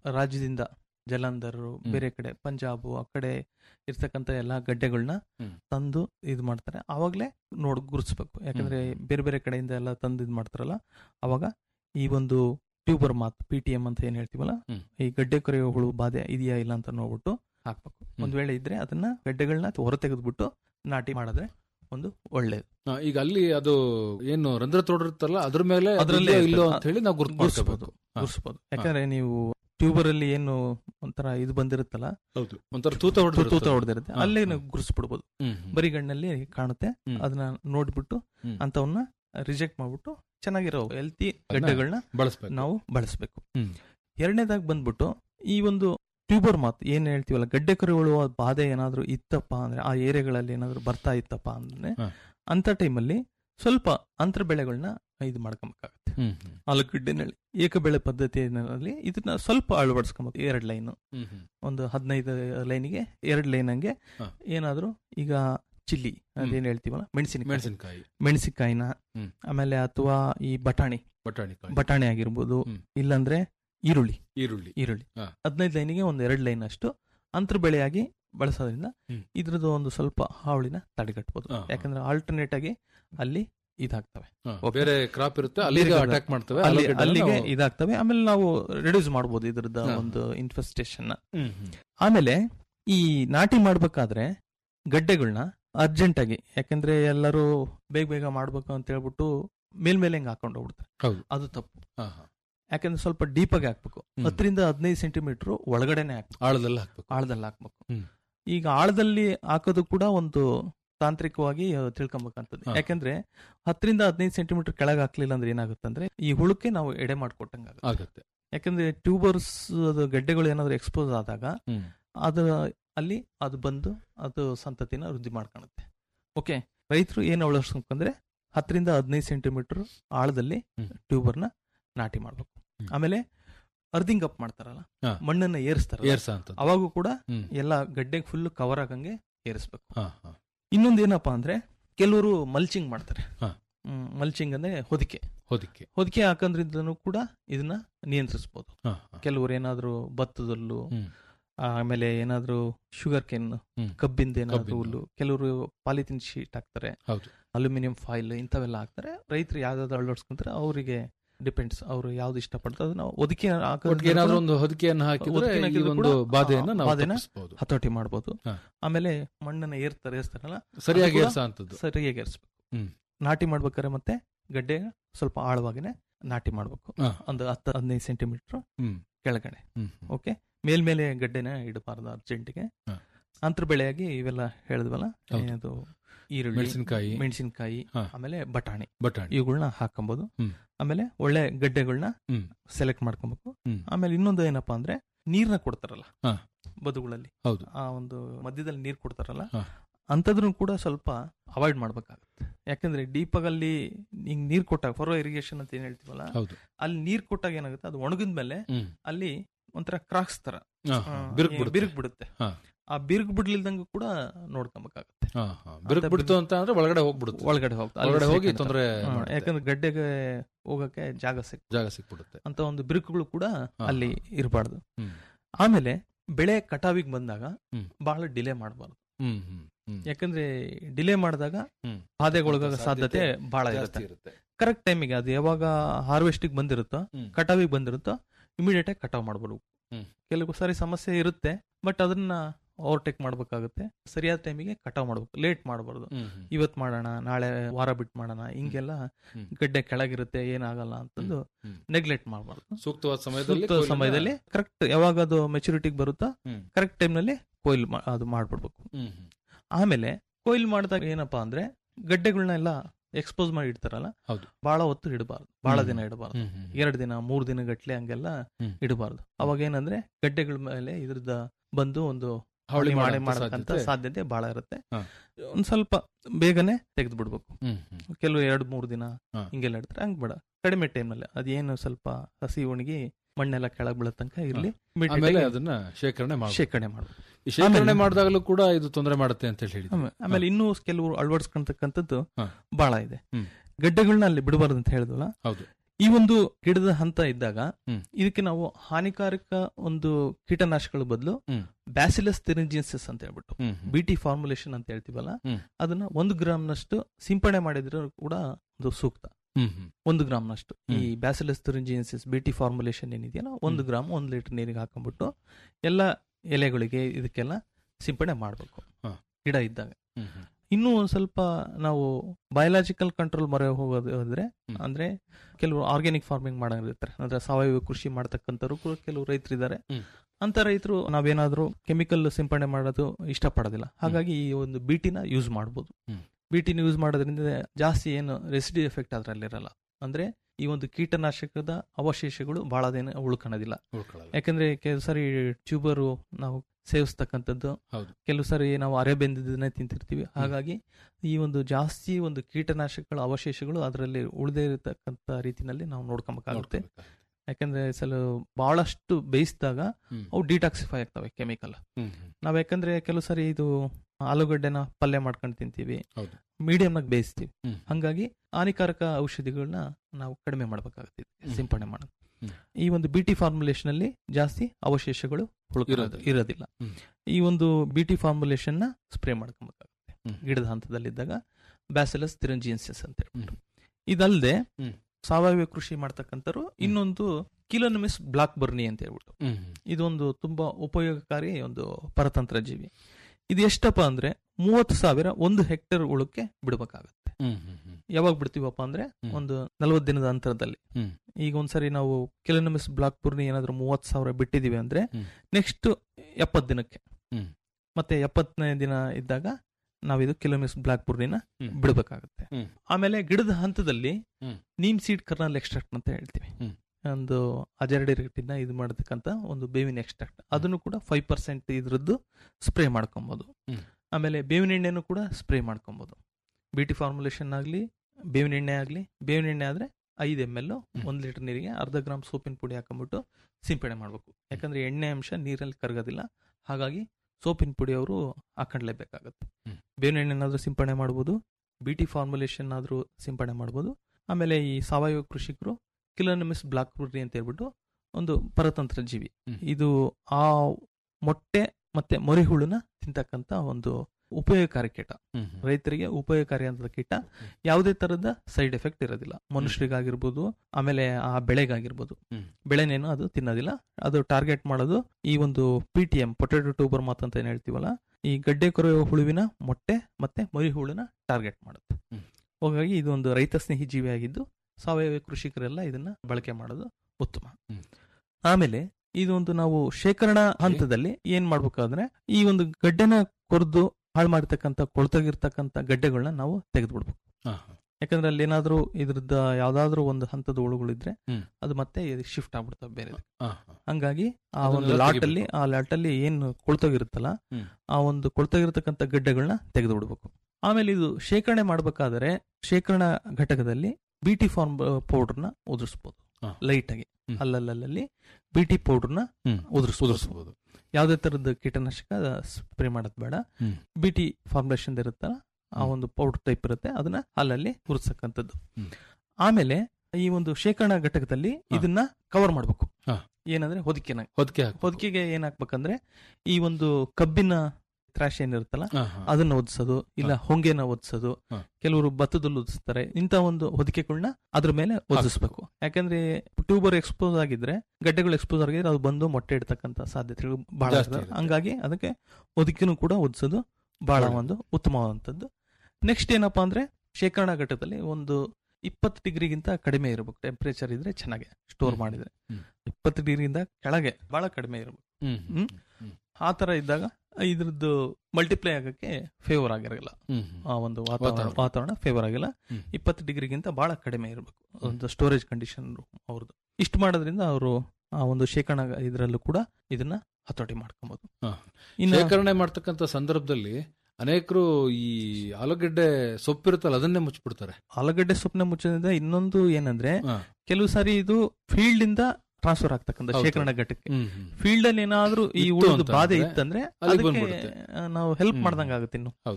B: ರಾಜ್ಯದಿಂದ ಜಲಂಧರು
A: ಹ್ಮ್.
B: ಬೇರೆ ಕಡೆ ಪಂಜಾಬ್ ಆ ಕಡೆ ಇರ್ತಕ್ಕಂಥ ಎಲ್ಲಾ ಗಡ್ಡೆಗಳನ್ನ
A: ಹ್ಮ್.
B: ತಂದು ಇದು ಮಾಡ್ತಾರೆ ಅವಾಗ್ಲೇ ನೋಡ್ ಗುರುತಿಸ್ಬೇಕು ಯಾಕಂದ್ರೆ ಬೇರೆ ಬೇರೆ ಕಡೆಯಿಂದ ಎಲ್ಲ ತಂದು ಇದು ಮಾಡ್ತಾರಲ್ಲ ಅವಾಗ ಈ ಒಂದು ಟ್ಯೂಬರ್ ಮಾತ್ ಪಿ ಟಿ ಎಂ ಅಂತ ಏನ್ ಹೇಳ್ತೀವಲ್ಲ
A: ಹ್ಮ್.
B: ಈ ಗಡ್ಡೆ ಕೊರೆಯೋ ಹುಳು ಬಾಧೆ ಇದೆಯಾ ಇಲ್ಲ ಅಂತ ನೋಡ್ಬಿಟ್ಟು ಹಾಕ್ಬೇಕು ಒಂದ್ ವೇಳೆ ಇದ್ರೆ ಅದನ್ನ ಗಡ್ಡೆಗಳನ್ನ ಹೊರ ತೆಗೆದ್ಬಿಟ್ಟು ನಾಟಿ ಮಾಡಿದ್ರೆ ಒಂದು ಒಳ್ಳೇದು
A: ಆ, ಈಗ ಅಲ್ಲಿ ಅದು ಏನು ರಂಧ್ರ ತೋಡಿರುತ್ತಲ್ಲ ಅದ್ರ ಮೇಲೆ
B: ಅದ್ರಲ್ಲೇ
A: ಇದೆಯೋ ಇಲ್ಲೋ
B: ಇರ್ತದೆ.
A: ಅಂತ ಹೇಳಿ ನಾವು ಗುರುತು
B: ಗುರುತಿಸ್ಬೋದು
A: ಹಾ.
B: ಗುರುತಿಸ್ಬೋದು ಯಾಕಂದ್ರೆ ನೀವು ಟ್ಯೂಬರ್ ಅಲ್ಲಿ ಏನು ಒಂಥರ ಇದು ಬಂದಿರುತ್ತಲ್ಲ
A: ಹೌದು ಒಂಥರ ತೂತ
B: ತೂತ
A: ಹೊಡೆದು
B: ಹೊಡೆದಿರುತ್ತೆ
A: ಹಾ,
B: ಅಲ್ಲೇ
A: ಹಾ.
B: ನೀವು ಗುರುತಿಸ್ಬಿಡ್ಬೋದು ಬರಿಗಣ್ಣಲ್ಲಿ ಕಾಣುತ್ತೆ
A: ಹ್ಮ್.
B: ಅದನ್ನ ನೋಡ್ಬಿಟ್ಟು
A: ಹ್ಮ್.
B: ಅಂತವನ್ನ ರಿಜೆಕ್ಟ್ ಮಾಡ್ಬಿಟ್ಟು ಚೆನ್ನಾಗಿರೋ ಹೆಲ್ತಿ ಗಡ್ಡೆಗಳನ್ನ
A: ಬಳಸ್ಬೇಕು
B: ನಾವು ಬಳಸಬೇಕು
A: ಹ್ಮ್.
B: ಎರಡನೇದಾಗಿ ಬಂದ್ಬಿಟ್ಟು ಈ ಒಂದು ಟ್ಯೂಬರ್ ಮಾತ್ ಏನ್ ಹೇಳ್ತೀವಲ್ಲ ಗಡ್ಡೆ ಕರುಳುವ ಬಾಧೆ ಏನಾದ್ರು ಇತ್ತಪ್ಪ ಅಂದ್ರೆ ಆ ಏರಿಯಾಗಳಲ್ಲಿ ಏನಾದ್ರು ಬರ್ತಾ ಇತ್ತಪ್ಪ ಅಂದ್ರೆ
A: ಹಾ.
B: ಅಂತ ಟೈಮಲ್ಲಿ ಸ್ವಲ್ಪ ಅಂತರ ಬೆಳೆಗಳನ್ನ ಇದು ಮಾಡ್ಕೊಬೇಕಾಗತ್ತೆ
A: ಹ್ಮ್, ಹ್ಮ್,
B: ಆಲೂಗಡ್ಡೆನಲ್ಲಿ ಏಕ ಬೆಳೆ ಪದ್ಧತಿಯಲ್ಲಿ ಇದನ್ನ ಸ್ವಲ್ಪ ಅಳವಡಿಸ್ಕೊಬೇಕು ಎರಡ್ ಲೈನ್
A: ಹ್ಮ್, ಹ್ಮ್.
B: ಒಂದು ಹದಿನೈದು ಲೈನಿಗೆ ಎರಡ್ ಲೈನ್ ಹಂಗೆ
A: ಹಾ.
B: ಏನಾದ್ರು ಈಗ ಚಿಲ್ಲಿ ಅದೇನ್ ಹೇಳ್ತೀವಲ್ಲ ಮೆಣಸಿನಕಾಯಿ
A: ಮೆಣಸಿನಕಾಯಿ
B: ಮೆಣಸಿನಕಾಯಿನ
A: ಹ್ಮ್.
B: ಆಮೇಲೆ ಅಥವಾ ಈ ಬಟಾಣಿ
A: ಬಟಾಣಿಕಾಯಿ
B: ಬಟಾಣಿ ಆಗಿರ್ಬೋದು
A: ಹ್ಮ್.
B: ಇಲ್ಲಾಂದ್ರೆ ಈರುಳ್ಳಿ
A: ಈರುಳ್ಳಿ
B: ಈರುಳ್ಳಿ
A: ಹಾ.
B: ಹದಿನೈದು ಲೈನಿಗೆ ಒಂದು ಎರಡು ಲೈನ್ ಅಷ್ಟು ಅಂತರ ಬೆಳೆಯಾಗಿ ಬಳಸೋದ್ರಿಂದ
A: ಹ್ಮ್.
B: ಇದ್ರದ್ದು ಒಂದು ಸ್ವಲ್ಪ ಹಾವಳಿನ ತಡೆಗಟ್ಬೋದು
A: ಹಾ, ಹಾ.
B: ಯಾಕಂದ್ರೆ ಆಲ್ಟರ್ನೇಟ್ ಆಗಿ ಅಲ್ಲಿ ಇದಾಗ್ತವೆ
A: ಹಾ,
B: ಓಕೆ.
A: ಬೇರೆ ಕ್ರಾಪ್ ಇರುತ್ತೆ ಅಲ್ಲಿಗೆ
B: ಬೇರೆ
A: ಅಟ್ಯಾಕ್ ಮಾಡ್ತವೆ
B: ಅಲ್ಲಿ
A: ಆಲೂಗಡ್ಡೆನ
B: ಅಲ್ಲಿಗೆ
A: ನಾವು-
B: ಇದಾಗ್ತವೆ ಆಮೇಲೆ ನಾವು ರೆಡ್ಯೂಸ್ ಮಾಡ್ಬೋದು ಇದ್ರದ್ದು
A: ಹಾ, ಹಾ.
B: ಒಂದು ಇನ್ಫೆಸ್ಟೇಷನ್
A: ಹ್ಮ್, ಹ್ಮ್.
B: ಆಮೇಲೆ ಈ ನಾಟಿ ಮಾಡ್ಬೇಕಾದ್ರೆ ಗಡ್ಡೆಗಳನ್ನ ಅರ್ಜೆಂಟ್ ಆಗಿ ಯಾಕಂದ್ರೆ ಎಲ್ಲರೂ ಬೇಗ ಬೇಗ ಮಾಡ್ಬೇಕು ಅಂತ ಹೇಳ್ಬಿಟ್ಟು ಮೇಲ್ಮೇಲೆ ಹಿಂಗ್ ಹಾಕೊಂಡು ಹೋಗ್ಬಿಡ್ತಾರೆ
A: ಹೌದು.
B: ಅದು ತಪ್ಪು
A: ಹಾ, ಹಾ.
B: ಯಾಕಂದ್ರೆ ಸ್ವಲ್ಪ ಡೀಪ್ ಆಗಿ ಹಾಕ್ಬೇಕು
A: ಹ್ಮ್.
B: ಹತ್ತರಿಂದ ಹದಿನೈದು ಸೆಂಟಿಮೀಟರ್ ಒಳಗಡೆನೆ ಹಾಕ್ಬೇಕು
A: ಆಳದಲ್ಲಿ ಹಾಕ್ಬೇಕು
B: ಆಳದಲ್ಲಿ ಹಾಕ್ಬೇಕು
A: ಹ್ಮ್.
B: ಈಗ ಆಳದಲ್ಲಿ ಹಾಕೋದು ಕೂಡ ಒಂದು ತಾಂತ್ರಿಕವಾಗಿ ಆ, ತಿಳ್ಕೊಬೇಕಂತದ್ದು
A: ಹಾ.
B: ಯಾಕಂದ್ರೆ ಹತ್ತರಿಂದ ಹದಿನೈದು ಸೆಂಟಿಮೀಟರ್ ಕೆಳಗೆ ಹಾಕ್ಲಿಲ್ಲ ಅಂದ್ರೆ ಏನಾಗುತ್ತೆ ಅಂದ್ರೆ ಈ ಹುಳುಕ್ಕೆ ನಾವು ಎಡೆ ಮಾಡ್ಕೊಟ್ಟಂಗ
A: ಆಗುತ್ತೆ
B: ಯಾಕಂದ್ರೆ ಟ್ಯೂಬರ್ಸ್ ಗಡ್ಡೆಗಳು ಏನಾದ್ರು ಎಕ್ಸ್ಪೋಸ್ ಆದಾಗ
A: ಹ್ಮ್.
B: ಅದು ಅಲ್ಲಿ ಅದು ಬಂದು ಅದು ಸಂತತಿನ ವೃದ್ಧಿ ಮಾಡ್ಕೊಳುತ್ತೆ ಓಕೆ ರೈತರು ಏನು ಅಳವಡಿಸ್ಬೇಕಂದ್ರೆ ಹತ್ತರಿಂದ ಹದಿನೈದು ಸೆಂಟಿಮೀಟರ್ ಆಳದಲ್ಲಿ
A: ಹ್ಮ್.
B: ಟ್ಯೂಬರ್ನ ನಾಟಿ ಮಾಡ್ಬೇಕು
A: ಹ್ಮ್.
B: ಆಮೇಲೆ ಅರ್ಧಿಂಗ್ ಅಪ್ ಮಾಡ್ತಾರಲ್ಲ
A: ಹಾ.
B: ಮಣ್ಣನ್ನ ಏರಿಸ್ತಾರಲ್ಲ
A: ಏರ್ಸ ಅಂತ
B: ಅವಾಗೂ ಕೂಡ
A: ಹ್ಮ್.
B: ಎಲ್ಲ ಗಡ್ಡೆಗೆ ಫುಲ್ ಕವರ್ ಆಗಂಗೆ ಏರಿಸ್ಬೇಕು
A: ಹಾ, ಹಾ.
B: ಇನ್ನೊಂದು ಏನಪ್ಪಾ ಅಂದ್ರೆ ಕೆಲವರು ಮಲ್ಚಿಂಗ್ ಮಾಡ್ತಾರೆ
A: ಹಾ.
B: ಮಲ್ಚಿಂಗ್ ಅಂದ್ರೆ ಹೊದಿಕೆ
A: ಹೊದಿಕೆ
B: ಹೊದಿಕೆ ಹಾಕೋದ್ರಿಂದನೂ ಕೂಡ ಇದನ್ನ ನಿಯಂತ್ರಿಸಬಹುದು
A: ಹಾ, ಹಾ.
B: ಕೆಲವರು ಏನಾದ್ರು ಭತ್ತದಲ್ಲೂ
A: ಹ್ಮ್.
B: ಆಮೇಲೆ ಏನಾದ್ರು ಶುಗರ್ ಕೇನ್
A: ಹ್ಮ್.
B: ಕಬ್ಬಿಂದ ಏನಾದ್ರು
A: ಕಬ್ಬಿಂದು.
B: ಹುಲ್ಲು ಕೆಲವರು ಪಾಲಿಥಿನ್ ಶೀಟ್ ಹಾಕ್ತಾರೆ
A: ಹೌದು.
B: ಅಲ್ಯೂಮಿನಿಯಂ ಫಾಯಿಲ್ ಇಂಥವೆಲ್ಲ ಹಾಕ್ತಾರೆ ರೈತರು ಯಾವ್ದಾದ್ರು ಅಳವಡಿಸ್ಕೊಂತಾರೆ ಅವರಿಗೆ ಡಿಪೆಂಡ್ಸ್ ಅವರು ಯಾವ್ದು ಇಷ್ಟಪಡ್ತಾರೆ ಅದನ್ನ ಹೊದಿಕೆ ಹಾಕೋದ್ರಿಂದ
A: ಒಟ್ಟಿಗೆ ಏನಾದ್ರೂ ಒಂದು ಹೊದಿಕೆಯನ್ನು ಹಾಕಿದ್ರೆ
B: ಹೊದಿಕೆನ
A: ಈ
B: ಹಾಕಿದ್ರು
A: ಒಂದು
B: ಕೂಡ,
A: ಬಾಧೆಯನ್ನ
B: ಆ,
A: ನಾವು
B: ಬಾಧೆನ
A: ತಪ್ಪಿಸ್ಬೋದು
B: ಹತೋಟಿ ಮಾಡ್ಬೋದು
A: ಹಾ.
B: ಆಮೇಲೆ ಮಣ್ಣನ್ನ ಏರ್ತಾರೆ ಏರ್ತಾರಲ್ಲ
A: ಸರಿಯಾಗಿ
B: ಕೂಡ
A: ಏರ್ಸ ಅಂತದ್ದು
B: ಸರಿಯಾಗಿ ಏರಿಸ್ಬೇಕು
A: ಹ್ಮ್.
B: ನಾಟಿ ಮಾಡ್ಬೇಕಾದ್ರೆ ಮತ್ತೆ ಗಡ್ಡೆ ಸ್ವಲ್ಪ ಆಳವಾಗಿನೇ ನಾಟಿ ಮಾಡ್ಬೇಕು
A: ಹಾ.
B: ಒಂದು ಹತ್ತು ಹದಿನೈದು ಸೆಂಟಿಮೀಟರ್
A: ಹ್ಮ್.
B: ಕೆಳಗಡೆ
A: ಹ್ಮ್, ಹ್ಮ್.
B: ಓಕೆ ಮೇಲ್ಮೇಲೆ ಗಡ್ಡೆನ ಇಡಬಾರ್ದು ಅರ್ಜೆಂಟ್ಗೆ
A: ಹಾ.
B: ಅಂತರ ಬೆಳೆಯಾಗಿ ಇವೆಲ್ಲ ಹೇಳಿದ್ವಲ್ಲ
A: ಹೌದು.
B: ಏನದು ಈರುಳ್ಳಿ
A: ಮೆಣಸಿನಕಾಯಿ
B: ಮೆಣಸಿನಕಾಯಿ
A: ಹಾ.
B: ಆಮೇಲೆ ಬಟಾಣಿ
A: ಬಟಾಣಿ
B: ಇವುಗಳನ್ನ ಹಾಕೊಬಹುದು
A: ಹ್ಮ್.
B: ಆಮೇಲೆ ಒಳ್ಳೆ ಗಡ್ಡೆಗಳನ್ನ
A: ಹ್ಮ್.
B: ಸೆಲೆಕ್ಟ್ ಮಾಡ್ಕೊಬೇಕು
A: ಹ್ಮ್.
B: ಆಮೇಲೆ ಇನ್ನೊಂದು ಏನಪ್ಪಾ ಅಂದ್ರೆ ನೀರ್ನ ಕೊಡ್ತಾರಲ್ಲ
A: ಹಾ.
B: ಬದುಗಳಲ್ಲಿ
A: ಹೌದು
B: ಆ ಒಂದು ಮಧ್ಯದಲ್ಲಿ ನೀರ್ ಕೊಡ್ತಾರಲ್ಲ
A: ಹಾ.
B: ಅಂಥದ್ರೂ ಕೂಡ ಸ್ವಲ್ಪ ಅವಾಯ್ಡ್ ಮಾಡ್ಬೇಕಾಗುತ್ತೆ ಯಾಕಂದ್ರೆ ಡೀಪ್ ಅಲ್ಲಿ ಹಿಂಗ್ ನೀರ್ ಕೊಟ್ಟಾಗ ಫರೋ ಇರಿಗೇಷನ್ ಅಂತ ಏನ್ ಹೇಳ್ತೀವಲ್ಲ
A: ಹೌದು
B: ಅಲ್ಲಿ ನೀರ್ ಕೊಟ್ಟಾಗ ಏನಾಗುತ್ತೆ ಅದು ಒಣಗಿದ ಮೇಲೆ
A: ಹ್ಮ್.
B: ಅಲ್ಲಿ ಒಂಥರ ಕ್ರಾಕ್ಸ್ ತರ
A: ಹಾ, ಹಾ. ಬಿರುಕು ಬಿಡುತ್ತೆ.
B: ಬಿರುಕು ಬಿಡುತ್ತೆ
A: ಹಾ.
B: ಆ ಬಿರುಕು ಬಿಡ್ಲಿಲ್ದಂಗೂ ಕೂಡ ನೋಡ್ಕೊಬೇಕಾಗತ್ತೆ
A: ಹಾ, ಹಾ. ಬಿರುಕು ಬಿಡ್ತು ಅಂತ ಅಂದ್ರೆ ಒಳಗಡೆ ಹೋಗ್ಬಿಡುತ್ತೆ
B: ಒಳಗಡೆ ಹೋಗ್ತಾ ಅಲ್ಲಿ
A: ಒಳಗಡೆ ಹೋಗಿ
B: ಸೇರ್ಕೊಂತಾರೆ.
A: ತೊಂದರೆ
B: ಹಾ,
A: ಮಾಡುತ್ತೆ.
B: ಯಾಕಂದ್ರೆ ಗಡ್ಡೆಗೆ ಹೋಗಕ್ಕೆ ಜಾಗ ಸಿಕ್
A: ಜಾಗ ಸಿಕ್ಬಿಡುತ್ತೆ
B: ಅಂತ ಒಂದು ಬಿರುಕುಗಳು ಕೂಡ
A: ಹಾ,
B: ಅಲ್ಲಿ ಇರಬಾರ್ದು
A: ಹ್ಮ್.
B: ಆಮೇಲೆ ಬೆಳೆ ಕಟಾವಿಗೆ ಬಂದಾಗ
A: ಹ್ಮ್.
B: ಬಹಳ ಡಿಲೇ ಮಾಡಬಾರ್ದು
A: ಹ್ಮ್ ಹ್ಮ್ ಹ್ಮ್
B: ಯಾಕಂದ್ರೆ ಡಿಲೇ ಮಾಡಿದಾಗ
A: ಹ್ಮ್.
B: ಬಾಧೆಗೊಳಗಾಗ ಸಾಧ್ಯತೆ
A: ಸಾಧ್ಯತೆ
B: ಬಹಳ
A: ಜಾಸ್ತಿ
B: ಇರುತ್ತೆ
A: ಇರುತ್ತೆ
B: ಕರೆಕ್ಟ್ ಟೈಮಿಗೆ ಅದು ಯಾವಾಗ ಹಾರ್ವೆಸ್ಟಿಗೆ ಬಂದಿರುತ್ತೋ
A: ಹ್ಮ್.
B: ಕಟಾವಿಗೆ ಬಂದಿರುತ್ತೋ ಇಮಿಡಿಯೇಟ್ ಆಗಿ ಕಟಾವ್ ಮಾಡ್ಬೋದು
A: ಹ್ಮ್.
B: ಕೆಲವು ಸಾರಿ ಸಮಸ್ಯೆ ಇರುತ್ತೆ ಬಟ್ ಅದನ್ನ ಓವರ್ಟೇಕ್ ಮಾಡ್ಬೇಕಾಗುತ್ತೆ ಸರಿಯಾದ ಟೈಮಿಗೆ ಕಟಾವ್ ಮಾಡ್ಬೇಕು ಲೇಟ್ ಮಾಡಬಾರ್ದು
A: ಹ್ಮ್, ಹ್ಮ್.
B: ಇವತ್ ಮಾಡೋಣ ನಾಳೆ ವಾರ ಬಿಟ್ಟು ಮಾಡೋಣ ಹಿಂಗೆಲ್ಲ
A: ಹ್ಮ್.
B: ಗಡ್ಡೆ ಕೆಳಗಿರುತ್ತೆ ಏನಾಗಲ್ಲ ಅಂತಂದು
A: ಹ್ಮ್.
B: ನೆಗ್ಲೆಕ್ಟ್ ಮಾಡಬಾರ್ದು
A: ಸೂಕ್ತವಾದ ಸಮಯದಲ್ಲಿ
B: ಸೂಕ್ತ
A: ಕೊಯ್ಲನ್ನ-
B: ಸಮಯದಲ್ಲಿ ಕರೆಕ್ಟ್ ಯಾವಾಗ ಅದು ಮೆಚುರಿಟಿಗೆ ಬರುತ್ತೋ
A: ಹ್ಮ್.
B: ಕರೆಕ್ಟ್ ಟೈಮ್ನಲ್ಲಿ ಕೊಯ್ಲು ಮಾ- ಅದು ಮಾಡ್ಬಿಡ್ಬೇಕು
A: ಹ್ಮ್, ಹ್ಮ್.
B: ಆಮೇಲೆ ಕೊಯ್ಲು ಮಾಡಿದಾಗ ಏನಪ್ಪಾ ಅಂದ್ರೆ ಗಡ್ಡೆಗಳನ್ನೆಲ್ಲ ಎಕ್ಸ್ಪೋಸ್ ಮಾಡಿ ಇಡ್ತಾರಲ್ಲ
A: ಹೌದು.
B: ಬಹಳ ಹೊತ್ತು ಇಡಬಾರ್ದು ಬಹಳ
A: ಹ್ಮ್.
B: ದಿನ ಇಡಬಾರ್ದು
A: ಹ್ಮ್, ಹ್ಮ್.
B: ಎರಡು ದಿನ ಮೂರ್ ದಿನ ಗಟ್ಲೆ ಹಂಗೆಲ್ಲ
A: ಹ್ಮ್.
B: ಇಡಬಾರ್ದು ಅವಾಗ ಏನಂದ್ರೆ ಗಡ್ಡೆಗಳ ಮೇಲೆ ಇದ್ರದ್ದು ಬಂದು ಒಂದು
A: ಹಾವಳಿ
B: ಹಾನಿ ಮಾಡಿ
A: ಮಾಡೋಂಥ
B: ಮಾಡಕ್ಕಂತ
A: ಸಾಧ್ಯತೆ-
B: ಸಾಧ್ಯತೆ ಬಹಳ ಇರುತ್ತೆ
A: ಹಾ.
B: ಒಂದ್ ಸ್ವಲ್ಪ ಬೇಗನೆ ತೆಗೆದು ಬಿಡ್ಬೇಕು
A: ಹ್ಮ್, ಹ್ಮ್.
B: ಕೆಲವು ಎರಡು ಮೂರು ದಿನ
A: ಹಾ.
B: ಹಿಂಗೆಲ್ಲ ಇಡ್ತಾರೆ ಹಂಗ್ ಬೇಡ ಕಡಿಮೆ ಟೈಮ್ನಲ್ಲಿ ಅದೇನು ಸ್ವಲ್ಪ ಹಸಿ ಒಣಗಿ ಮಣ್ಣೆಲ್ಲ ಕೆಳಗ್ ಬೀಳೋ ತನಕ ಇರ್ಲಿ immediate
A: ಆಮೇಲೆ
B: ಆಗಿ
A: ಅದನ್ನ ಶೇಖರಣೆ ಮಾಡ್ಬೇಕು.
B: ಶೇಖರಣೆ ಮಾಡ್ಬೇಕು
A: ಈ ಶೇಖರಣೆ
B: ಆಮೇಲೆ-
A: ಮಾಡಿದಾಗಲೂ ಕೂಡ ಇದು ತೊಂದರೆ ಮಾಡುತ್ತೆ ಅಂತ ಹೇಳಿ ಹೇಳಿದ್ರು
B: ಆಮೇಲೆ- ಆಮೇಲೆ ಇನ್ನೂ ಕೆಲವು ಅಳವಡಿಸ್ಕೊಂತಕ್ಕಂಥದ್ದು
A: ಹಾ.
B: ಬಹಳ ಇದೆ
A: ಹ್ಮ್.
B: ಗಡ್ಡೆಗಳನ್ನ ಅಲ್ಲಿ ಬಿಡಬಾರ್ದು ಅಂತ ಹೇಳಿದ್ವಲ್ಲ
A: ಹೌದು.
B: ಈ ಒಂದು ಗಿಡದ ಹಂತ ಇದ್ದಾಗ
A: ಹ್ಮ್.
B: ಇದಕ್ಕೆ ನಾವು ಹಾನಿಕಾರಕ ಒಂದು ಕೀಟನಾಶಕಗಳ ಬದಲು
A: ಹ್ಮ್.
B: ಬ್ಯಾಸಿಲಸ್ ತೆರಿಜಿನ್ಸಿಸ್ ಅಂತ ಹೇಳ್ಬಿಟ್ಟು
A: ಹ್ಮ್, ಹ್ಮ್.
B: ಬಿ ಟಿ ಫಾರ್ಮುಲೇಷನ್ ಅಂತ ಹೇಳ್ತೀವಲ್ಲ
A: ಹ್ಮ್.
B: ಅದನ್ನ ಒಂದು ಗ್ರಾಮ್ನಷ್ಟು ಸಿಂಪಡಣೆ ಮಾಡಿದ್ರೆ ಕೂಡ ಒಂದು ಸೂಕ್ತ
A: ಹ್ಮ್, ಹ್ಮ್.
B: ಒಂದು ಗ್ರಾಮ್ನಷ್ಟು ಈ
A: ಹ್ಮ್.
B: Bacillus thuringiensis B T formulation ಏನಿದೆಯಲ್ಲ ಒಂದು
A: ಹ್ಮ್.
B: ಗ್ರಾಮ್ ಒಂದು ಲೀಟರ್ ನೀರಿಗೆ ಹಾಕೊಂಡ್ಬಿಟ್ಟು ಎಲ್ಲ ಎಲೆಗಳಿಗೆ ಇದಕ್ಕೆಲ್ಲ ಸಿಂಪಡಣೆ ಮಾಡಬೇಕು
A: ಹಾ.
B: ಗಿಡ ಇದ್ದಾಗ
A: ಹ್ಮ್, ಹ್ಮ್.
B: ಇನ್ನೂ ಒಂದು ಸ್ವಲ್ಪ ನಾವು ಬಯೋಲಾಜಿಕಲ್ ಕಂಟ್ರೋಲ್ ಮೊರೆ ಹೋಗೋದು ಹೋದ್ರೆ
A: ಹ್ಮ್.
B: ಅಂದ್ರೆ ಕೆಲವರು ಆರ್ಗ್ಯಾನಿಕ್ ಫಾರ್ಮಿಂಗ್ ಮಾಡೋರಿರ್ತಾರೆ ಅಂದ್ರೆ ಸಾವಯವ ಕೃಷಿ ಮಾಡ್ತಕ್ಕಂಥವ್ರು ಕೂಡ ಕೆಲವು ರೈತರಿದ್ದಾರೆ
A: ಹ್ಮ್.
B: ಅಂತ ರೈತರು ನಾವೇನಾದ್ರೂ ಕೆಮಿಕಲ್ ಸಿಂಪಡಣೆ ಮಾಡೋದು ಇಷ್ಟಪಡೋದಿಲ್ಲ ಹಾಗಾಗಿ ಈ ಒಂದು ಬಿಟಿನ ಯೂಸ್ ಮಾಡ್ಬೋದು
A: ಹ್ಮ್.
B: ಬಿಟಿನ ಯೂಸ್ ಮಾಡೋದ್ರಿಂದ ಜಾಸ್ತಿ ಏನು ರೆಸಿಡಿ ಎಫೆಕ್ಟ್ ಅದರಲ್ಲಿರಲ್ಲ ಅಂದ್ರೆ ಈ ಒಂದು ಕೀಟನಾಶಕದ ಅವಶೇಷಗಳು ಬಹಳ ದಿನ ಉಳ್ಕೊಳೋದಿಲ್ಲ
A: ಉಳ್ಕೊಳ್ಳಲ್ಲ.
B: ಯಾಕಂದ್ರೆ ಕೆಲವು ಸಾರಿ ಟ್ಯೂಬರು ನಾವು ಸೇವಿಸ್ತಕ್ಕಂಥದ್ದು
A: ಹೌದು.
B: ಕೆಲವು ಸಾರಿ ನಾವು ಅರೆ ಬೆಂದಿದ್ದನ್ನೇ ತಿಂತಿರ್ತೀವಿ ಹಾಗಾಗಿ ಈ ಒಂದು ಜಾಸ್ತಿ ಒಂದು ಕೀಟನಾಶಕಗಳ ಅವಶೇಷಗಳು ಅದರಲ್ಲಿ ಉಳಿದೇ ಇರತಕ್ಕಂಥ ರೀತಿನಲ್ಲಿ ನಾವು ನೋಡ್ಕೊಬೇಕಾಗುತ್ತೆ
A: ನೋಡ್ಕೊಬೇಕಾಗುತ್ತೆ.
B: ಯಾಕಂದ್ರೆ ಸಲ ಬಹಳಷ್ಟು ಬೇಯಿಸಿದಾಗ
A: ಹ್ಮ್.
B: ಅವು ಡಿಟಾಕ್ಸಿಫೈ ಆಗ್ತವೆ ಕೆಮಿಕಲ್
A: ಹ್ಮ್, ಹ್ಮ್.
B: ನಾವ್ ಯಾಕಂದ್ರೆ ಕೆಲವು ಸಾರಿ ಇದು ಆಲೂಗಡ್ಡೆನ ಪಲ್ಯ ಮಾಡ್ಕೊಂಡು ತಿಂತೀವಿ
A: ಹೌದು.
B: ಮೀಡಿಯಂನಾಗ ಬೇಯಿಸ್ತೀವಿ
A: ಹ್ಮ್.
B: ಹಂಗಾಗಿ ಹಾನಿಕಾರಕ ಔಷಧಿಗಳನ್ನ ನಾವು ಕಡಿಮೆ ಮಾಡ್ಬೇಕಾಗುತ್ತೆ
A: ಹ್ಮ್.
B: ಸಿಂಪಡಣೆ ಮಾಡೋದು
A: ಹ್ಮ್.
B: ಈ ಒಂದು ಬಿ ಟಿ ಫಾರ್ಮುಲೇಷನ್ ಅಲ್ಲಿ ಜಾಸ್ತಿ ಅವಶೇಷಗಳು ಉಳ್ಕೊಳ್ಳೋದು
A: ಇರೋದಿಲ್ಲ.
B: ಇರೋದಿಲ್ಲ
A: ಹ್ಮ್.
B: ಈ ಒಂದು ಬಿ ಟಿ ಫಾರ್ಮುಲೇಷನ್ ನ ಸ್ಪ್ರೇ ಮಾಡ್ಕೊಬೇಕಾಗುತ್ತೆ
A: ಹ್ಮ್.
B: ಗಿಡದ ಹಂತದಲ್ಲಿದ್ದಾಗ ಬ್ಯಾಸಿಲಸ್ ತಿರಂಜಿಯನ್ಸಿಸ್ ಅಂತ ಹೇಳಿ
A: ಹ್ಮ್.
B: ಇದಲ್ಲದೆ
A: ಹ್ಮ್.
B: ಸಾವಯವ ಕೃಷಿ ಮಾಡ್ತಕ್ಕಂಥವ್ರು ಇನ್ನೊಂದು ಕಿಲೋನಮಿಸ್ ಬ್ಲಾಕ್ ಬರ್ನಿ ಅಂತ ಹೇಳ್ಬಿಟ್ಟು
A: ಹ್ಮ್, ಹ್ಮ್.
B: ಇದೊಂದು ತುಂಬಾ ಉಪಯೋಗಕಾರಿ ಒಂದು ಪರತಂತ್ರ ಜೀವಿ ಇದು ಎಷ್ಟಪ್ಪ ಅಂದ್ರೆ ಮೂವತ್ತು ಸಾವಿರ ಒಂದು ಹೆಕ್ಟೇರ್ ಉಳಕ್ಕೆ ಬಿಡಬೇಕಾಗತ್ತೆ
A: ಹ್ಮ್, ಹ್ಮ್, ಹ್ಮ್.
B: ಯಾವಾಗ ಬಿಡ್ತೀವಪ್ಪ ಅಂದ್ರೆ
A: ಹ್ಮ್.
B: ಒಂದು ನಲವತ್ತು ದಿನದ ಅಂತರದಲ್ಲಿ
A: ಹ್ಮ್.
B: ಈಗ ಒಂದ್ಸರಿ ನಾವು ಕಿಲೋನಮಿಸ್ ಬ್ಲಾಕ್ ಪೂರ್ಣಿ ಏನಾದ್ರು ಮೂವತ್ತು ಸಾವಿರ ಬಿಟ್ಟಿದೀವಿ ಅಂದ್ರೆ
A: ಹ್ಮ್.
B: ನೆಕ್ಸ್ಟ್ ಎಪ್ಪತ್ತು ದಿನಕ್ಕೆ
A: ಹ್ಮ್.
B: ಮತ್ತೆ ಎಪ್ಪತ್ತನೇ ದಿನ ಇದ್ದಾಗ ನಾವಿದು ಕಿಲೋಮಿಸ್ ಬ್ಲಾಕ್ ಪೂರ್ಣಿನ
A: ಹ್ಮ್.
B: ಬಿಡಬೇಕಾಗುತ್ತೆ
A: ಹ್ಮ್.
B: ಆಮೇಲೆ ಗಿಡದ ಹಂತದಲ್ಲಿ
A: ಹ್ಮ್.
B: ನೀಮ್ ಸೀಡ್ ಕರ್ನಲ್ ಎಕ್ಸ್ಟ್ರಾಕ್ಟ್ ಅಂತ ಹೇಳ್ತೀವಿ
A: ಹ್ಮ್.
B: ಒಂದು ಅಜರ್ಡಿನ ಇದು ಮಾಡತಕ್ಕಂತ ಒಂದು ಬೇವಿನ ಎಕ್ಸ್ಟ್ರಾಕ್ಟ್ ಅದನ್ನು ಕೂಡ ಫೈವ್ ಪರ್ಸೆಂಟ್ ಇದ್ರದ್ದು ಸ್ಪ್ರೇ ಮಾಡ್ಕೊಬಹುದು
A: ಹ್ಮ್.
B: ಆಮೇಲೆ ಬೇವಿನ ಎಣ್ಣೆನೂ ಕೂಡ ಸ್ಪ್ರೇ ಮಾಡ್ಕೊಬಹುದು ಬಿಟಿ ಫಾರ್ಮುಲೇಷನ್ ಆಗಲಿ ಬೇವಿನ ಎಣ್ಣೆ ಆಗಲಿ ಬೇವಿನ ಎಣ್ಣೆ ಆದ್ರೆ ಐದು ಎಮ್ ಎಲ್
A: ಹ್ಮ್.
B: ಒಂದು ಲೀಟರ್ ನೀರಿಗೆ ಅರ್ಧ ಗ್ರಾಮ್ ಸೋಪಿನ ಪುಡಿ ಹಾಕೊಂಡ್ಬಿಟ್ಟು ಸಿಂಪಡಣೆ ಮಾಡಬೇಕು ಯಾಕಂದ್ರೆ ಎಣ್ಣೆ ಅಂಶ ನೀರಲ್ಲಿ ಕರಗೋದಿಲ್ಲ ಹಾಗಾಗಿ ಸೋಪಿನ ಪುಡಿ ಅವರು ಹಾಕೊಂಡ್ಲೇಬೇಕಾಗತ್ತೆ
A: ಹ್ಮ್.
B: ಬೇವಿನ ಎಣ್ಣೆನಾದ್ರೂ ಸಿಂಪಡಣೆ ಮಾಡ್ಬೋದು ಬಿಟಿ ಫಾರ್ಮುಲೇಷನ್ ಆದ್ರೂ ಸಿಂಪಡಣೆ ಮಾಡ್ಬೋದು ಆಮೇಲೆ ಈ ಸಾವಯವ ಕೃಷಿಕರು ಕಿಲೋನಮಿಸ್ ಬ್ಲಾಕ್ ಫ್ರೂಟಿ ಅಂತ ಹೇಳ್ಬಿಟ್ಟು ಒಂದು ಪರತಂತ್ರ ಜೀವಿ
A: ಹ್ಮ್.
B: ಇದು ಆ ಮೊಟ್ಟೆ ಮತ್ತೆ ಮರಿಹುಳುನ ತಿಂತಕ್ಕಂತ ಒಂದು ಉಪಯೋಗಕಾರಿ ಕೀಟ
A: ಹ್ಮ್, ಹ್ಮ್.
B: ರೈತರಿಗೆ ಉಪಯೋಗಕಾರಿ ಅಂತ ಕೀಟ ಯಾವುದೇ ತರದ ಸೈಡ್ ಎಫೆಕ್ಟ್ ಇರೋದಿಲ್ಲ ಮನುಷ್ಯರಿಗಾಗಿರ್ಬೋದು ಆಮೇಲೆ ಆ ಬೆಳೆಗಾಗಿರ್ಬೋದು
A: ಹ್ಮ್.
B: ಬೆಳೆನೇನು ಅದು ತಿನ್ನೋದಿಲ್ಲ ಅದು ಟಾರ್ಗೆಟ್ ಮಾಡೋದು ಈ ಒಂದು P T M potato tuber moth ಅಂತ ಏನ್ ಹೇಳ್ತೀವಲ್ಲ ಈ ಗಡ್ಡೆ ಕೊರೆಯುವ ಹುಳುವಿನ ಮೊಟ್ಟೆ ಮತ್ತೆ ಮರಿ ಹುಳುನ ಟಾರ್ಗೆಟ್ ಮಾಡುತ್ತೆ
A: ಹ್ಮ್.
B: ಹಾಗಾಗಿ ಇದು ಒಂದು ರೈತ ಸ್ನೇಹಿ ಜೀವಿ ಆಗಿದ್ದು ಸಾವಯವ ಕೃಷಿಕರೆಲ್ಲ ಇದನ್ನ ಬಳಕೆ ಮಾಡೋದು ಉತ್ತಮ
A: ಹ್ಮ್.
B: ಆಮೇಲೆ ಇದೊಂದು ನಾವು ಶೇಖರಣಾ ಹಂತದಲ್ಲಿ ಏನ್ ಮಾಡ್ಬೇಕಾದ್ರೆ ಈ ಒಂದು ಗಡ್ಡೆನ ಕೊರೆದು ಹಾಳು ಮಾಡಿರ್ತಕ್ಕಂಥ ಕೊಳ್ತಾಗಿರ್ತಕ್ಕಂಥ ಗಡ್ಡೆಗಳನ್ನ ನಾವು ತೆಗೆದ್ಬಿಡ್ಬೇಕು
A: ಹಾ, ಹಾ.
B: ಯಾಕಂದ್ರೆ ಅಲ್ಲಿ ಏನಾದ್ರೂ ಇದ್ರದ್ದು ಯಾವ್ದಾದ್ರು ಒಂದು ಹಂತದ ಹುಳುಗಳಿದ್ರೆ
A: ಹ್ಮ್.
B: ಅದು ಮತ್ತೆ ಶಿಫ್ಟ್ ಆಗ್ಬಿಡ್ತವೆ ಬೇರೆ
A: ಹಾ, ಹಾ.
B: ಹಂಗಾಗಿ ಆ
A: ಅದನ್ನೆಲ್ಲ
B: ಒಂದು ಲಾಟ್ ಅಲ್ಲಿ
A: ತೆಗಿಬೇಕು.
B: ಆ ಲಾಟ್ ಅಲ್ಲಿ ಏನು ಕೊಳ್ತೋಗಿರುತ್ತಲ್ಲ
A: ಹ್ಮ್.
B: ಆ ಒಂದು ಕೊಳ್ತೋಗಿರ್ತಕ್ಕಂಥ ಗಡ್ಡೆಗಳನ್ನ ತೆಗೆದು ಬಿಡ್ಬೇಕು ಆಮೇಲೆ ಇದು ಶೇಖರಣೆ ಮಾಡ್ಬೇಕಾದ್ರೆ ಶೇಖರಣಾ ಘಟಕದಲ್ಲಿ ಬಿಟಿ ಫಾರ್ಮ್ ಪೌಡರ್ನ ಉದುರಿಸ್ಬೋದು
A: ಹಾ.
B: ಲೈಟ್ ಆಗಿ
A: ಹ್ಮ್.
B: ಅಲ್ಲಲ್ಲಲ್ಲಿ ಬಿಟಿ ಪೌಡರ್ನ
A: ಹ್ಮ್.
B: ಉದುರಿಸ್ಬೋದು
A: ಉದುರಿಸ್ಬೋದು.
B: ಯಾವುದೇ ತರದ ಕೀಟನಾಶಕ ಸ್ಪ್ರೇ ಮಾಡೋದು ಬೇಡ
A: ಹ್ಮ್.
B: ಬಿಟಿ ಫಾರ್ಮುಲೇಷನ್ ಇರುತ್ತಲ್ಲ ಆ
A: ಹ್ಮ್.
B: ಒಂದು ಪೌಡರ್ ಟೈಪ್ ಇರುತ್ತೆ ಅದನ್ನ ಅಲ್ಲಲ್ಲಿ ಉರಿಸಕ್ಕಂಥದ್ದು
A: ಹ್ಮ್.
B: ಆಮೇಲೆ ಈ ಒಂದು ಶೇಖರಣಾ ಘಟಕದಲ್ಲಿ ಇದನ್ನ ಕವರ್ ಮಾಡ್ಬೇಕು
A: ಹಾ.
B: ಏನಂದ್ರೆ ಹೊದಿಕೆನ
A: ಹೊದಿಕೆ ಹಾಕ್ಬೇಕು.
B: ಹೊದಿಕೆಗೆ ಏನ್ ಹಾಕ್ಬೇಕಂದ್ರೆ ಈ ಒಂದು ಕಬ್ಬಿನ ತ್ರಾಶ್ ಏನಿರುತ್ತಲ್ಲ
A: ಹಾ, ಹಾ.
B: ಅದನ್ನ ಒದಿಸೋದು ಇಲ್ಲ ಹೊಂಗೆನ ಒದಿಸೋದು
A: ಹಾ.
B: ಕೆಲವರು ಭತ್ತದಲ್ಲಿ ಒದಿಸ್ತಾರೆ ಇಂತ ಒಂದು ಹೊದಿಕೆಗಳನ್ನ ಅದ್ರ ಮೇಲೆ ಒದಿಸ್ಬೇಕು ಯಾಕಂದ್ರೆ ಟ್ಯೂಬರ್ ಎಕ್ಸ್ಪೋಸ್ ಆಗಿದ್ರೆ ಗಡ್ಡೆಗಳು ಎಕ್ಸ್ಪೋಸ್ ಆಗಿದ್ರೆ ಅದು ಬಂದು ಮೊಟ್ಟೆ ಇಡ್ತಕ್ಕಂತ ಸಾಧ್ಯತೆಗಳು ಬಹಳ
A: ಜಾಸ್ತಿ
B: ಇರ್ತವೆ.
A: ಇರುತ್ತೆ.
B: ಹಂಗಾಗಿ ಅದಕ್ಕೆ ಹೊದಿಕೆನೂ ಕೂಡ ಒದಿಸೋದು ಬಹಳ
A: ಒಳ್ಳೆದು.
B: ಒಂದು ಉತ್ತಮವಾದಂಥದ್ದು ನೆಕ್ಸ್ಟ್ ಏನಪ್ಪಾ ಅಂದ್ರೆ ಶೇಖರಣಾ ಘಟ್ಟದಲ್ಲಿ ಒಂದು ಇಪ್ಪತ್ತು ಡಿಗ್ರಿಗಿಂತ ಕಡಿಮೆ ಇರಬೇಕು ಟೆಂಪರೇಚರ್ ಇದ್ರೆ ಚೆನ್ನಾಗಿ ಸ್ಟೋರ್
A: ಹ್ಮ್.
B: ಮಾಡಿದ್ರೆ
A: ಹ್ಮ್.
B: ಇಪ್ಪತ್ತು ಡಿಗ್ರಿಯಿಂದ ಕೆಳಗೆ ಬಹಳ ಕಡಿಮೆ ಇರಬೇಕು
A: ಹ್ಮ್,
B: ಹ್ಮ್.
A: ಹ್ಮ್.
B: ಆ ತರ ಇದ್ದಾಗ ಇದ್ರದ್ದು ಮಲ್ಟಿಪ್ಲೈ ಆಗಕ್ಕೆ ಫೇವರ್ ಆಗಿರಲ್ಲ
A: ಹ್ಮ್, ಹ್ಮ್.
B: ಆ ಒಂದು ವಾತಾವರಣ
A: ವಾತಾವರಣ.
B: ವಾತಾವರಣ ಫೇವರ್ ಆಗಿಲ್ಲ
A: ಹ್ಮ್.
B: ಇಪ್ಪತ್ತು ಡಿಗ್ರಿಗಿಂತ ಬಹಳ ಕಡಿಮೆ ಇರಬೇಕು ಒಂದು ಸ್ಟೋರೇಜ್ ಕಂಡೀಷನ್ ಅವ್ರದ್ದು ಇಷ್ಟು ಮಾಡೋದ್ರಿಂದ ಅವರು ಆ ಒಂದು ಶೇಖರಣಾ ಇದರಲ್ಲೂ ಕೂಡ ಇದನ್ನ ಹತೋಟಿ ಮಾಡ್ಕೊಬಹುದು
A: ಹಾ.
B: ಇನ್ನು
A: ಶೇಖರಣೆ ಮಾಡ್ತಕ್ಕಂಥ ಸಂದರ್ಭದಲ್ಲಿ ಅನೇಕರು ಈ ಆಲೂಗೆಡ್ಡೆ ಸೊಪ್ಪಿರುತ್ತಲ್ಲ ಅದನ್ನೇ ಮುಚ್ಚಿಬಿಡ್ತಾರೆ
B: ಆಲೂಗಡ್ಡೆ ಸೊಪ್ಪಿನ ಮುಚ್ಚದಿಂದ ಇನ್ನೊಂದು ಏನಂದ್ರೆ
A: ಹಾ.
B: ಕೆಲವು ಸಾರಿ ಇದು ಫೀಲ್ಡ್ ಇಂದ ಟ್ರಾನ್ಸ್ಫರ್ ಆಗ್ತಕ್ಕಂಥ
A: ಹೌದು.
B: ಶೇಖರಣಾ ಘಟ್ಟಕ್ಕೆ
A: ಹ್ಮ್, ಹ್ಮ್.
B: ಫೀಲ್ಡ್ ಅಲ್ಲಿ ಏನಾದ್ರೂ ಈ
A: ಇತ್ತು
B: ಉಳಿದ
A: ಅಂತ
B: ಬಾಧೆ
A: ಅಂದ್ರೆ
B: ಇತ್ತಂದ್ರೆ
A: ಅಲ್ಲಿಗೆ
B: ಅದಕ್ಕೆ
A: ಬಂದ್ಬಿಡುತ್ತೆ.
B: ಆ, ನಾವು ಹೆಲ್ಪ್
A: ಹ್ಮ್.
B: ಮಾಡ್ದಂಗ ಆಗುತ್ತೆ ಇನ್ನು
A: ಹೌದು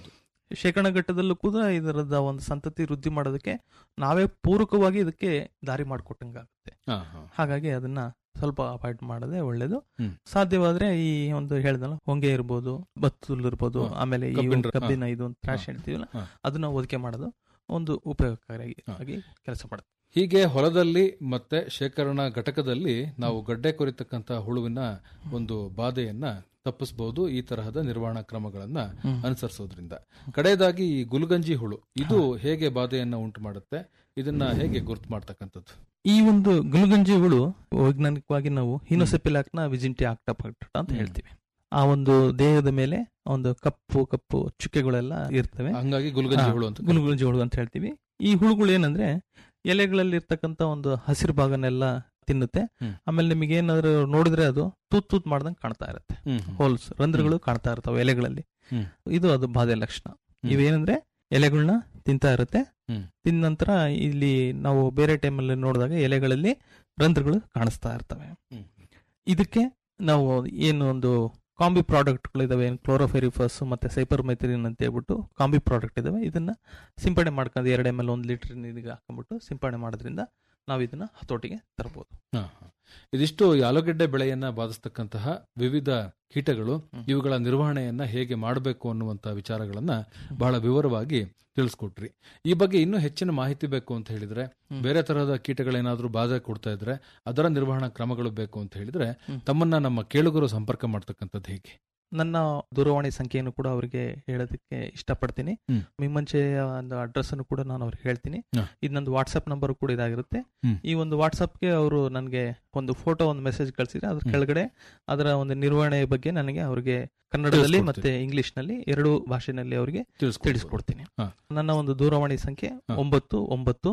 B: ಶೇಖರಣಾ ಘಟ್ಟದಲ್ಲೂ ಕೂಡ ಇದರದ ಒಂದು ಸಂತತಿ ವೃದ್ಧಿ ಮಾಡೋದಕ್ಕೆ ನಾವೇ ಪೂರಕವಾಗಿ ಇದಕ್ಕೆ ದಾರಿ ಮಾಡಿಕೊಟ್ಟಂಗಾಗುತ್ತೆ
A: ಹಾ, ಹಾ.
B: ಹಾಗಾಗಿ ಅದನ್ನ ಸ್ವಲ್ಪ ಅವಾಯ್ಡ್ ಮಾಡೋದೇ ಒಳ್ಳೇದು
A: ಹ್ಮ್.
B: ಸಾಧ್ಯವಾದ್ರೆ ಈ ಒಂದು ಹೇಳ್ದಲ್ಲ ಹೊಂಗೆ ಇರ್ಬೋದು ಬತ್ತುಲ್ ಇರ್ಬೋದು
A: ಹಾ.
B: ಆಮೇಲೆ ಈ
A: ಕಬ್ಬಿನ
B: ಒಂದು
A: ರ-
B: ಕಬ್ಬಿನ ಇದು ಥ್ರಾಶ್
A: ಹಾ.
B: ಹೇಳ್ತೀವಲ್ಲ
A: ಹಾ.
B: ಅದನ್ನ ಒದಕೆ ಮಾಡೋದು ಒಂದು ಉಪಯೋಗಕಾರಿ
A: ಹಾ.
B: ಆಗಿ ಕೆಲಸ ಮಾಡುತ್ತೆ
A: ಹೀಗೆ ಹೊಲದಲ್ಲಿ ಮತ್ತೆ ಶೇಖರಣಾ ಘಟಕದಲ್ಲಿ ನಾವು ಗಡ್ಡೆ ಕೊರಿತಕ್ಕಂತ ಹುಳುವಿನ ಒಂದು ಬಾಧೆಯನ್ನ ತಪ್ಪಿಸಬಹುದು ಈ ತರಹದ ನಿರ್ವಹಣಾ ಕ್ರಮಗಳನ್ನ ಅನುಸರಿಸೋದ್ರಿಂದ ಕಡೆಯದಾಗಿ ಈ ಗುಲ್ಗಂಜಿ ಹುಳು ಇದು ಹೇಗೆ ಬಾಧೆಯನ್ನ ಉಂಟು ಮಾಡುತ್ತೆ ಇದನ್ನ ಹೇಗೆ ಗುರ್ತು ಮಾಡ್ತಕ್ಕಂಥದ್ದು
B: ಈ ಒಂದು ಗುಲ್ಗಂಜಿ ಹುಳು ವೈಜ್ಞಾನಿಕವಾಗಿ ನಾವು ಹಿನೋಸೆಪಿಲಾಕ್ನ ವಿಜಿಂಟಿ ಆಕ್ಟಾಪಕ್ಟ ಅಂತ
A: ಹ್ಮ್.
B: ಹೇಳ್ತೀವಿ ಆ ಒಂದು ದೇಹದ ಮೇಲೆ ಒಂದು ಕಪ್ಪು ಕಪ್ಪು ಚುಕ್ಕೆಗಳೆಲ್ಲ ಇರ್ತವೆ
A: ಹಂಗಾಗಿ ಗುಲ್ಗಂಜಿ
B: ಹಾ,
A: ಹುಳು ಅಂತ
B: ಗುಲ್ಗುಂಜಿ ಹುಳು ಅಂತ ಹೇಳ್ತೀವಿ ಈ ಹುಳುಗಳು ಏನಂದ್ರೆ ಎಲೆಗಳಲ್ಲಿ ಇರ್ತಕ್ಕಂತ ಒಂದು ಹಸಿರು ಭಾಗನೆಲ್ಲ ತಿನ್ನುತ್ತೆ
A: ಹ್ಮ್.
B: ಆಮೇಲೆ ನಿಮಗೆ ಏನಾದ್ರು ನೋಡಿದ್ರೆ ಅದು ತೂತ್ ತೂತ್ ಮಾಡ್ದಂಗೆ ಕಾಣ್ತಾ ಇರುತ್ತೆ
A: ಹ್ಮ್, ಹ್ಮ್.
B: ಹೋಲ್ಸ್ ರಂಧ್ರಗಳು ಕಾಣ್ತಾ ಇರ್ತವೆ ಎಲೆಗಳಲ್ಲಿ
A: ಹ್ಮ್.
B: ಇದು ಅದು ಬಾಧೆ ಲಕ್ಷಣ
A: ಹ್ಮ್.
B: ಇವೇನಂದ್ರೆ ಎಲೆಗಳನ್ನ ತಿಂತಾ ಇರುತ್ತೆ
A: ಹ್ಮ್.
B: ತಿಂದ ನಂತರ ಇಲ್ಲಿ ನಾವು ಬೇರೆ ಟೈಮಲ್ಲಿ ನೋಡಿದಾಗ ಎಲೆಗಳಲ್ಲಿ ರಂಧ್ರಗಳು ಕಾಣಿಸ್ತಾ ಇರ್ತವೆ
A: ಹ್ಮ್.
B: ಇದಕ್ಕೆ ನಾವು ಏನು ಒಂದು ಕಾಂಬಿ ಪ್ರಾಡಕ್ಟ್ಗಳಿದಾವೆ ಕ್ಲೋರೋಫೆರಿಫಸ್ ಮತ್ತೆ ಸೈಪರ್ ಮೈತ್ರಿನ್ ಅಂತ ಹೇಳ್ಬಿಟ್ಟು ಕಾಂಬಿ ಪ್ರಾಡಕ್ಟ್ ಇದಾವೆ ಇದನ್ನ ಸಿಂಪಡಣೆ ಮಾಡ್ಕೊಂಡು ಎರಡು ಎಮ್ ಎಲ್ ಒಂದು ಲೀಟರ್ ನೀರಿಗೆ ಹಾಕೊಂಡ್ಬಿಟ್ಟು ಸಿಂಪಡಣೆ ಮಾಡೋದ್ರಿಂದ ನಾವು ಇದನ್ನ ಹತೋಟಿಗೆ ತರಬಹುದು
A: ಹಾ, ಹಾ. ಇದಿಷ್ಟು ಈ ಆಲೂಗೆಡ್ಡೆ ಬೆಳೆಯನ್ನ ಬಾಧಿಸ್ತಕ್ಕಂತಹ ವಿವಿಧ ಕೀಟಗಳು
B: ಹ್ಮ್.
A: ಇವುಗಳ ನಿರ್ವಹಣೆಯನ್ನ ಹೇಗೆ ಮಾಡಬೇಕು ಅನ್ನುವಂತ ವಿಚಾರಗಳನ್ನ ಬಹಳ ವಿವರವಾಗಿ ತಿಳಿಸ್ಕೊಟ್ರಿ ಈ ಬಗ್ಗೆ ಇನ್ನೂ ಹೆಚ್ಚಿನ ಮಾಹಿತಿ ಬೇಕು ಅಂತ ಹೇಳಿದ್ರೆ
B: ಹ್ಮ್.
A: ಬೇರೆ ತರಹದ ಕೀಟಗಳೇನಾದ್ರೂ ಬಾಧೆ ಕೊಡ್ತಾ ಇದ್ರೆ ಅದರ ನಿರ್ವಹಣಾ ಕ್ರಮಗಳು ಬೇಕು ಅಂತ ಹೇಳಿದ್ರೆ
B: ಹ್ಮ್.
A: ತಮ್ಮನ್ನ ನಮ್ಮ ಕೇಳುಗರು ಸಂಪರ್ಕ ಮಾಡ್ತಕ್ಕಂಥದ್ದು ಹೇಗೆ
B: ನನ್ನ ದೂರವಾಣಿ ಸಂಖ್ಯೆಯನ್ನು ಕೂಡ ಅವರಿಗೆ ಹೇಳೋದಕ್ಕೆ ಇಷ್ಟಪಡ್ತೀನಿ
A: ಹ್ಮ್.
B: ಮುಂಚೆ ಒಂದು ಅಡ್ರೆಸ್ ಅನ್ನು ಕೂಡ ನಾನು ಅವ್ರಿಗೆ ಹೇಳ್ತೀನಿ
A: ಹಾ.
B: ಇದು ನಂದು ವಾಟ್ಸ್ಆಪ್ ನಂಬರ್ ಕೂಡ ಇದಾಗಿರುತ್ತೆ
A: ಹ್ಮ್.
B: ಈ ಒಂದು ವಾಟ್ಸ್ಆಪ್ಗೆ ಅವರು ನನಗೆ ಒಂದು ಫೋಟೋ ಒಂದು ಮೆಸೇಜ್ ಕಳಿಸಿದ್ರೆ ಅದ್ರ
A: ಹ್ಮ್.
B: ಕೆಳಗಡೆ ಅದರ ಒಂದು ನಿರ್ವಹಣೆ ಬಗ್ಗೆ ನನಗೆ ಅವರಿಗೆ ಕನ್ನಡದಲ್ಲಿ
A: ತಿಳಿಸ್ಕೊಡ್ತೀರಿ.
B: ಮತ್ತೆ ಇಂಗ್ಲಿಷ್ ನಲ್ಲಿ ಎರಡು ಭಾಷೆನಲ್ಲಿ ಅವರಿಗೆ
A: ತಿಳಿಸ್ಕೊಡ್ಬೋದು.
B: ತಿಳಿಸ್ಕೊಡ್ತೀನಿ
A: ಹಾ.
B: ನನ್ನ ಒಂದು ದೂರವಾಣಿ ಸಂಖ್ಯೆ
A: ಹಾ.
B: ಒಂಬತ್ತು ಒಂಬತ್ತು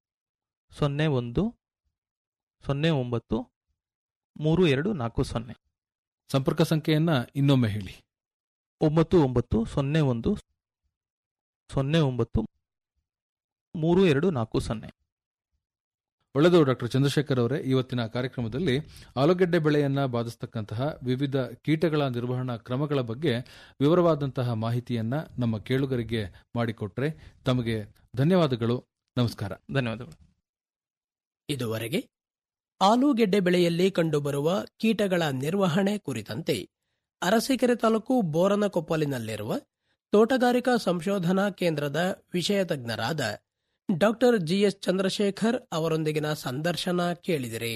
B: ಸೊನ್ನೆ ಒಂದು ಸೊನ್ನೆ ಒಂಬತ್ತು ಮೂರು ಎರಡು ನಾಲ್ಕು ಸೊನ್ನೆ
A: ಸಂಪರ್ಕ ಸಂಖ್ಯೆಯನ್ನ ಇನ್ನೊಮ್ಮೆ ಹೇಳಿ
B: ಒಂಬತ್ತು ಒಂಬತ್ತು ಸೊನ್ನೆ ಒಂದು ಸೊನ್ನೆ ಒಂಬತ್ತು ಮೂರು ಎರಡು ನಾಲ್ಕು ಸೊನ್ನೆ
A: ಒಳ್ಳೆಯದು ಡಾಕ್ಟರ್ ಚಂದ್ರಶೇಖರ್ ಅವರೇ ಇವತ್ತಿನ ಕಾರ್ಯಕ್ರಮದಲ್ಲಿ ಆಲೂಗೆಡ್ಡೆ ಬೆಳೆಯನ್ನ ಬಾಧಿಸ್ತಕ್ಕಂತಹ ವಿವಿಧ ಕೀಟಗಳ ನಿರ್ವಹಣಾ ಕ್ರಮಗಳ ಬಗ್ಗೆ ವಿವರವಾದಂತಹ ಮಾಹಿತಿಯನ್ನ ನಮ್ಮ ಕೇಳುಗರಿಗೆ ಮಾಡಿಕೊಟ್ರೆ ತಮಗೆ ಧನ್ಯವಾದಗಳು ನಮಸ್ಕಾರ
B: ಧನ್ಯವಾದಗಳು
C: ಇದುವರೆಗೆ ಆಲೂಗೆಡ್ಡೆ ಬೆಳೆಯಲ್ಲಿ ಕಂಡುಬರುವ ಕೀಟಗಳ ನಿರ್ವಹಣೆ ಕುರಿತಂತೆ ಅರಸೀಕೆರೆ ತಾಲೂಕು ಬೋರನಕೊಪ್ಪಲಿನಲ್ಲಿರುವ ತೋಟಗಾರಿಕಾ ಸಂಶೋಧನಾ ಕೇಂದ್ರದ ವಿಷಯ ತಜ್ಞರಾದ ಡಾಕ್ಟರ್ ಜಿಎಸ್ ಚಂದ್ರಶೇಖರ್ ಅವರೊಂದಿಗಿನ ಸಂದರ್ಶನ ಕೇಳಿದಿರಿ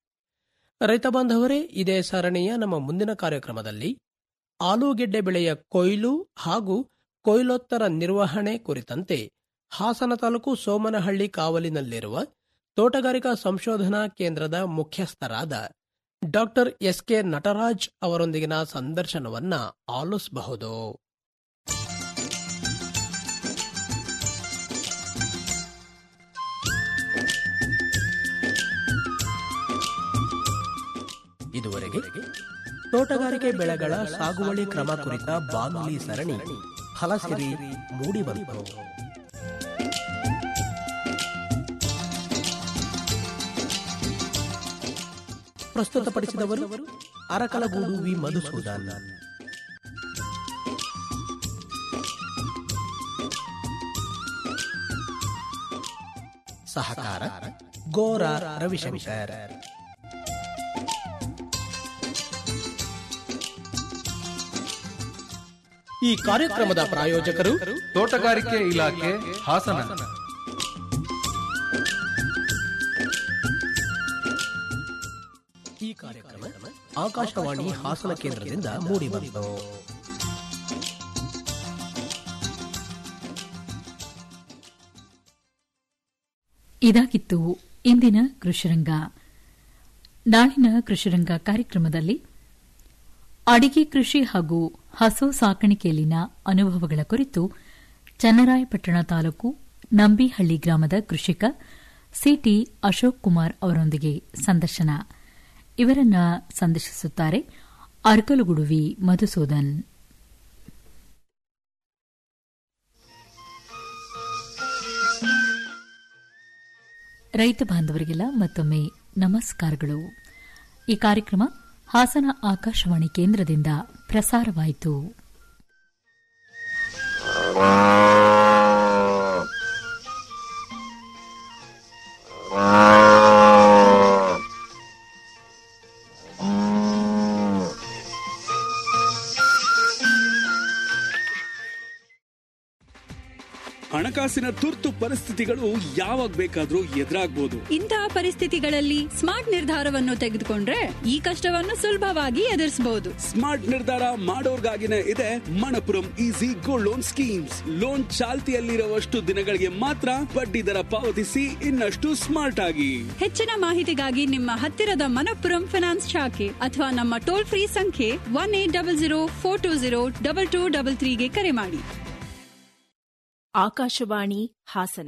C: ರೈತ ಬಾಂಧವರೇ ಇದೇ ಸರಣಿಯ ನಮ್ಮ ಮುಂದಿನ ಕಾರ್ಯಕ್ರಮದಲ್ಲಿ ಆಲೂಗೆಡ್ಡೆ ಬೆಳೆಯ ಕೊಯ್ಲು ಹಾಗೂ ಕೊಯ್ಲೋತ್ತರ ನಿರ್ವಹಣೆ ಕುರಿತಂತೆ ಹಾಸನ ತಾಲೂಕು ಸೋಮನಹಳ್ಳಿ ಕಾವಲಿನಲ್ಲಿರುವ ತೋಟಗಾರಿಕಾ ಸಂಶೋಧನಾ ಕೇಂದ್ರದ ಮುಖ್ಯಸ್ಥರಾದ ಡಾಕ್ಟರ್ ಎಸ್ ಕೆ ನಟರಾಜ್ ಅವರೊಂದಿಗಿನ ಸಂದರ್ಶನವನ್ನ ಆಲಿಸಬಹುದು ಇದುವರೆಗೆ ತೋಟಗಾರಿಕೆ ಬೆಳೆಗಳ ಸಾಗುವಳಿ ಕ್ರಮ ಕುರಿತ ಬಾನುಲಿ ಸರಣಿ ಫಲಸಿರಿ ಮೂಡಿಬಂತು ಪ್ರಸ್ತುತಪಡಿಸಿದವರು ಅರಕಲಗೂಡು ವಿ ಮಧುಸೂದನ್ ಸಹಕಾರ ಗೋರ ರವಿಶಂಕರ್ ಈ ಕಾರ್ಯಕ್ರಮದ ಪ್ರಾಯೋಜಕರು
A: ತೋಟಗಾರಿಕೆ ಇಲಾಖೆ ಹಾಸನ
C: ಈ ಕಾರ್ಯಕ್ರಮ ಆಕಾಶವಾಣಿ ಹಾಸನ ಕೇಂದ್ರದಿಂದ ಮೂಡಿಬಂತು
D: ಇದಾಗಿತ್ತು ಇಂದಿನ ಕೃಷಿರಂಗ ನಾಳಿನ ಕೃಷಿರಂಗ ಕಾರ್ಯಕ್ರಮದಲ್ಲಿ ಅಡಿಗೆ ಕೃಷಿ ಹಾಗೂ ಹಸು ಸಾಕಾಣಿಕೆಯಲ್ಲಿನ ಅನುಭವಗಳ ಕುರಿತು ಚನ್ನರಾಯಪಟ್ಟಣ ತಾಲೂಕು ನಂಬಿಹಳ್ಳಿ ಗ್ರಾಮದ ಕೃಷಿಕ ಸಿಟಿ ಅಶೋಕ್ ಕುಮಾರ್ ಅವರೊಂದಿಗೆ ಸಂದರ್ಶನ ಇವರನ್ನ ಸಂದರ್ಶಿಸುತ್ತಾರೆ ಅರ್ಕಲುಗುಡುವಿ ಮಧುಸೂದನ್ ರೈತ ಬಾಂಧವರಿಗೆಲ್ಲ ಮತ್ತೊಮ್ಮೆ ನಮಸ್ಕಾರಗಳು ಈ ಕಾರ್ಯಕ್ರಮ ಹಾಸನ ಆಕಾಶವಾಣಿ ಕೇಂದ್ರದಿಂದ ಪ್ರಸಾರವಾಯಿತು
E: ಹಣಕಾಸಿನ ತುರ್ತು ಪರಿಸ್ಥಿತಿಗಳು ಯಾವಾಗ ಬೇಕಾದ್ರೂ ಎದುರಾಗ್ಬೋದು
F: ಇಂತಹ ಪರಿಸ್ಥಿತಿಗಳಲ್ಲಿ ಸ್ಮಾರ್ಟ್ ನಿರ್ಧಾರವನ್ನು ತೆಗೆದುಕೊಂಡ್ರೆ ಈ ಕಷ್ಟವನ್ನು ಸುಲಭವಾಗಿ ಎದುರಿಸಬಹುದು
E: ಸ್ಮಾರ್ಟ್ ನಿರ್ಧಾರ ಮಾಡೋರ್ಗಾಗಿನೇ ಇದೆ Manappuram easy gold loan schemes loan ಚಾಲ್ತಿಯಲ್ಲಿರುವಷ್ಟು ದಿನಗಳಿಗೆ ಮಾತ್ರ ಬಡ್ಡಿ ದರ ಪಾವತಿಸಿ ಇನ್ನಷ್ಟು ಸ್ಮಾರ್ಟ್ ಆಗಿ
F: ಹೆಚ್ಚಿನ ಮಾಹಿತಿಗಾಗಿ ನಿಮ್ಮ ಹತ್ತಿರದ ಮನಪ್ಪುರಂ ಫಿನಾನ್ಸ್ ಶಾಖೆ ಅಥವಾ ನಮ್ಮ ಟೋಲ್ ಫ್ರೀ ಸಂಖ್ಯೆ one eight double zero four two zero double two double ತ್ರೀಗೆ ಕರೆ ಮಾಡಿ
G: ಆಕಾಶವಾಣಿ ಹಾಸನ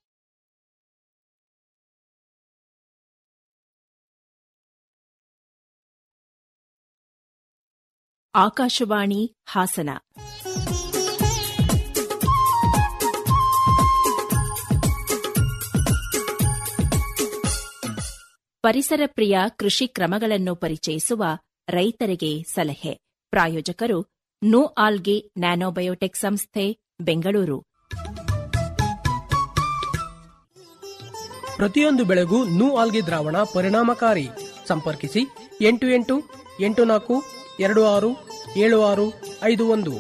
G: ಆಕಾಶವಾಣಿ ಹಾಸನ ಪರಿಸರ ಪ್ರಿಯ ಕೃಷಿ ಕ್ರಮಗಳನ್ನು ಪರಿಚಯಿಸುವ ರೈತರಿಗೆ ಸಲಹೆ ಪ್ರಾಯೋಜಕರು ನೋ ಆಲ್ಗೆ ನ್ಯಾನೋಬಯೋಟೆಕ್ ಸಂಸ್ಥೆ ಬೆಂಗಳೂರು
C: ಪ್ರತಿಯೊಂದು ಬೆಳೆಗೂ ನೂ ಆಲ್ಗೆ ದ್ರಾವಣ ಪರಿಣಾಮಕಾರಿ ಸಂಪರ್ಕಿಸಿ ಎಂಟು ಎಂಟು ಎಂಟು ನಾಲ್ಕು ಎರಡು ಆರು ಏಳು ಆರು ಐದು ಒಂದು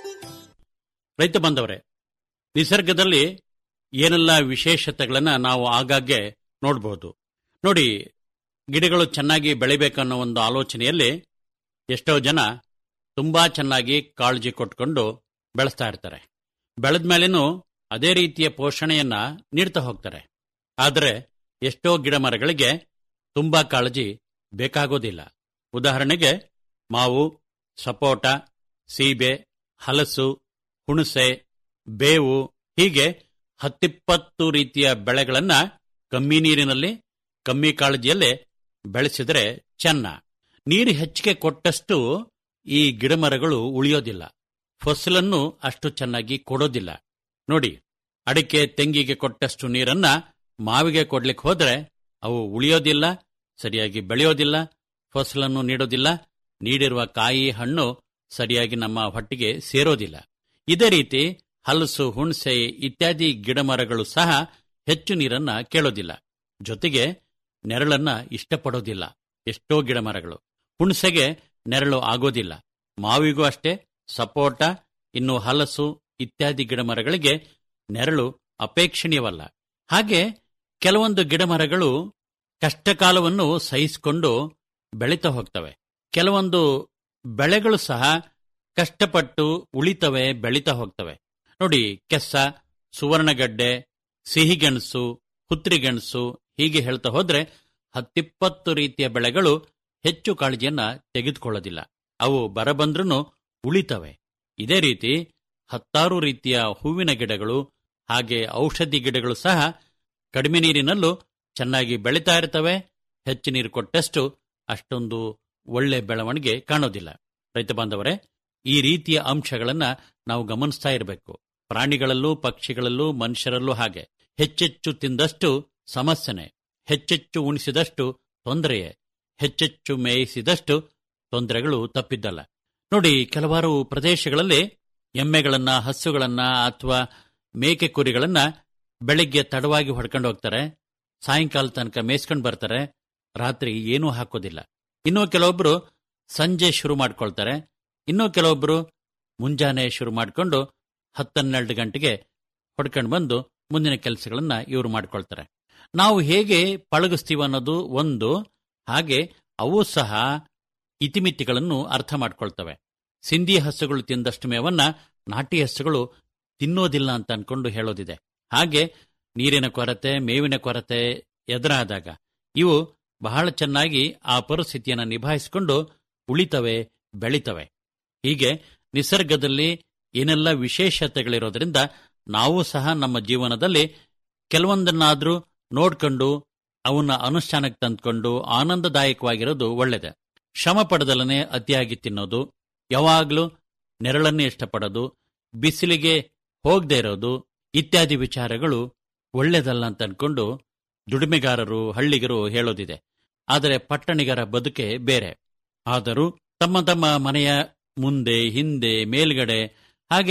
H: ರೈತ ಬಂದವರೇ ನಿಸರ್ಗದಲ್ಲಿ ಏನೆಲ್ಲ ವಿಶೇಷತೆಗಳನ್ನ ನಾವು ಆಗಾಗ್ಗೆ ನೋಡಬಹುದು ನೋಡಿ ಗಿಡಗಳು ಚೆನ್ನಾಗಿ ಬೆಳಿಬೇಕನ್ನೋ ಒಂದು ಆಲೋಚನೆಯಲ್ಲಿ ಎಷ್ಟೋ ಜನ ತುಂಬಾ ಚೆನ್ನಾಗಿ ಕಾಳಜಿ ಕೊಟ್ಕೊಂಡು ಬೆಳೆಸ್ತಾ ಇರ್ತಾರೆ ಬೆಳೆದ ಮೇಲೇನು ಅದೇ ರೀತಿಯ ಪೋಷಣೆಯನ್ನ ನೀಡ್ತಾ ಹೋಗ್ತಾರೆ ಆದರೆ ಎಷ್ಟೋ ಗಿಡ ಮರಗಳಿಗೆ ತುಂಬಾ ಕಾಳಜಿ ಬೇಕಾಗೋದಿಲ್ಲ ಉದಾಹರಣೆಗೆ ಮಾವು ಸಪೋಟ ಸೀಬೆ ಹಲಸು ಹುಣಸೆ ಬೇವು ಹೀಗೆ ಹತ್ತಿಪ್ಪತ್ತು ರೀತಿಯ ಬೆಳೆಗಳನ್ನ ಕಮ್ಮಿ ನೀರಿನಲ್ಲಿ ಕಮ್ಮಿ ಕಾಳಜಿಯಲ್ಲೇ ಬೆಳೆಸಿದರೆ ಚೆನ್ನ ನೀರು ಹೆಚ್ಚಿಗೆ ಕೊಟ್ಟಷ್ಟು ಈ ಗಿಡಮರಗಳು ಉಳಿಯೋದಿಲ್ಲ ಫಸಲನ್ನು ಅಷ್ಟು ಚೆನ್ನಾಗಿ ಕೊಡೋದಿಲ್ಲ ನೋಡಿ ಅಡಿಕೆ ತೆಂಗಿಗೆ ಕೊಟ್ಟಷ್ಟು ನೀರನ್ನ ಮಾವಿಗೆ ಕೊಡ್ಲಿಕ್ಕೆ ಹೋದ್ರೆ ಅವು ಉಳಿಯೋದಿಲ್ಲ ಸರಿಯಾಗಿ ಬೆಳೆಯೋದಿಲ್ಲ ಫಸಲನ್ನು ನೀಡೋದಿಲ್ಲ ನೀಡಿರುವ ಕಾಯಿ ಹಣ್ಣು ಸರಿಯಾಗಿ ನಮ್ಮ ಹೊಟ್ಟಿಗೆ ಸೇರೋದಿಲ್ಲ ಇದೇ ರೀತಿ ಹಲಸು ಹುಣಸೆ ಇತ್ಯಾದಿ ಗಿಡಮರಗಳು ಸಹ ಹೆಚ್ಚು ನೀರನ್ನ ಕೇಳೋದಿಲ್ಲ ಜೊತೆಗೆ ನೆರಳನ್ನ ಇಷ್ಟಪಡೋದಿಲ್ಲ ಎಷ್ಟೋ ಗಿಡಮರಗಳು ಹುಣಸೆಗೆ ನೆರಳು ಆಗೋದಿಲ್ಲ ಮಾವಿಗೂ ಅಷ್ಟೇ ಸಪೋಟ ಇನ್ನು ಹಲಸು ಇತ್ಯಾದಿ ಗಿಡಮರಗಳಿಗೆ ನೆರಳು ಅಪೇಕ್ಷಣೀಯವಲ್ಲ ಹಾಗೆ ಕೆಲವೊಂದು ಗಿಡಮರಗಳು ಕಷ್ಟಕಾಲವನ್ನು ಸಹಿಸಿಕೊಂಡು ಬೆಳೀತಾ ಹೋಗ್ತವೆ ಕೆಲವೊಂದು ಬೆಳೆಗಳು ಸಹ ಕಷ್ಟಪಟ್ಟು ಉಳಿತವೆ ಬೆಳೀತಾ ಹೋಗ್ತವೆ ನೋಡಿ ಕೆಸ್ಸ ಸುವರ್ಣಗಡ್ಡೆ ಸಿಹಿಗೆಣಸು ಹುತ್ರಿಗೆಣಸು ಹೀಗೆ ಹೇಳ್ತಾ ಹೋದ್ರೆ ಹತ್ತಿಪ್ಪತ್ತು ರೀತಿಯ ಬೆಳೆಗಳು ಹೆಚ್ಚು ಕಾಳಜಿಯನ್ನ ತೆಗೆದುಕೊಳ್ಳೋದಿಲ್ಲ ಅವು ಬರಬಂದ್ರೂ ಉಳಿತವೆ ಇದೇ ರೀತಿ ಹತ್ತಾರು ರೀತಿಯ ಹೂವಿನ ಗಿಡಗಳು ಹಾಗೆ ಔಷಧಿ ಗಿಡಗಳು ಸಹ ಕಡಿಮೆ ನೀರಿನಲ್ಲೂ ಚೆನ್ನಾಗಿ ಬೆಳೀತಾ ಇರ್ತವೆ ಹೆಚ್ಚು ನೀರು ಕೊಟ್ಟಷ್ಟು ಅಷ್ಟೊಂದು ಒಳ್ಳೆ ಬೆಳವಣಿಗೆ ಕಾಣೋದಿಲ್ಲ ರೈತ ಬಾಂಧವರೇ ಈ ರೀತಿಯ ಅಂಶಗಳನ್ನ ನಾವು ಗಮನಿಸ್ತಾ ಇರಬೇಕು ಪ್ರಾಣಿಗಳಲ್ಲೂ ಪಕ್ಷಿಗಳಲ್ಲೂ ಮನುಷ್ಯರಲ್ಲೂ ಹಾಗೆ ಹೆಚ್ಚೆಚ್ಚು ತಿಂದಷ್ಟು ಸಮಸ್ಯೆನೆ ಹೆಚ್ಚೆಚ್ಚು ಉಣಿಸಿದಷ್ಟು ತೊಂದರೆಯೇ ಹೆಚ್ಚೆಚ್ಚು ಮೇಯಿಸಿದಷ್ಟು ತೊಂದರೆಗಳು ತಪ್ಪಿದ್ದಲ್ಲ ನೋಡಿ ಕೆಲವಾರು ಪ್ರದೇಶಗಳಲ್ಲಿ ಎಮ್ಮೆಗಳನ್ನ ಹಸುಗಳನ್ನ ಅಥವಾ ಮೇಕೆ ಕುರಿಗಳನ್ನ ಬೆಳಿಗ್ಗೆ ತಡವಾಗಿ ಹೊಡ್ಕೊಂಡು ಹೋಗ್ತಾರೆ ಸಾಯಂಕಾಲ ತನಕ ಮೇಯ್ಸ್ಕೊಂಡು ಬರ್ತಾರೆ ರಾತ್ರಿ ಏನೂ ಹಾಕೋದಿಲ್ಲ ಇನ್ನು ಕೆಲವೊಬ್ರು ಸಂಜೆ ಶುರು ಮಾಡ್ಕೊಳ್ತಾರೆ ಇನ್ನು ಕೆಲವೊಬ್ರು ಮುಂಜಾನೆ ಶುರು ಮಾಡಿಕೊಂಡು ಹತ್ತನ್ನೆರಡು ಗಂಟೆಗೆ ಹೊಡ್ಕೊಂಡು ಬಂದು ಮುಂದಿನ ಕೆಲಸಗಳನ್ನ ಇವರು ಮಾಡ್ಕೊಳ್ತಾರೆ ನಾವು ಹೇಗೆ ಪಳಗಿಸ್ತೀವಿ ಅನ್ನೋದು ಒಂದು ಹಾಗೆ ಅವು ಸಹ ಇತಿಮಿತಿಗಳನ್ನು ಅರ್ಥ ಮಾಡ್ಕೊಳ್ತವೆ ಸಿಂಧಿ ಹಸುಗಳು ತಿಂದಷ್ಟು ಮೇವನ್ನ ನಾಟಿ ಹಸುಗಳು ತಿನ್ನೋದಿಲ್ಲ ಅಂತ ಅನ್ಕೊಂಡು ಹೇಳೋದಿದೆ ಹಾಗೆ ನೀರಿನ ಕೊರತೆ ಮೇವಿನ ಕೊರತೆ ಎದುರಾದಾಗ ಇವು ಬಹಳ ಚೆನ್ನಾಗಿ ಆ ಪರಿಸ್ಥಿತಿಯನ್ನು ನಿಭಾಯಿಸಿಕೊಂಡು ಉಳಿತವೆ ಬೆಳಿತವೆ ಹೀಗೆ ನಿಸರ್ಗದಲ್ಲಿ ಏನೆಲ್ಲ ವಿಶೇಷತೆಗಳಿರೋದ್ರಿಂದ ನಾವು ಸಹ ನಮ್ಮ ಜೀವನದಲ್ಲಿ ಕೆಲವೊಂದನ್ನಾದ್ರೂ ನೋಡ್ಕೊಂಡು ಅವನ್ನ ಅನುಷ್ಠಾನಕ್ಕೆ ತಂದ್ಕೊಂಡು ಆನಂದದಾಯಕವಾಗಿರೋದು ಒಳ್ಳೆಯದೆ ಶ್ರಮ ಪಡೆದಲನೆ ಅತಿಯಾಗಿ ತಿನ್ನೋದು ಯಾವಾಗಲೂ ನೆರಳನ್ನೇ ಇಷ್ಟಪಡೋದು ಬಿಸಿಲಿಗೆ ಹೋಗದೆ ಇರೋದು ಇತ್ಯಾದಿ ವಿಚಾರಗಳು ಒಳ್ಳೆಯದಲ್ಲ ಅಂತ ಅನ್ಕೊಂಡು ದುಡಿಮೆಗಾರರು ಹಳ್ಳಿಗರು ಹೇಳೋದಿದೆ ಆದರೆ ಪಟ್ಟಣಿಗರ ಬದುಕೆ ಬೇರೆ ಆದರೂ ತಮ್ಮ ತಮ್ಮ ಮನೆಯ ಮುಂದೆ ಹಿಂದೆ ಮೇಲ್ಗಡೆ ಹಾಗೆ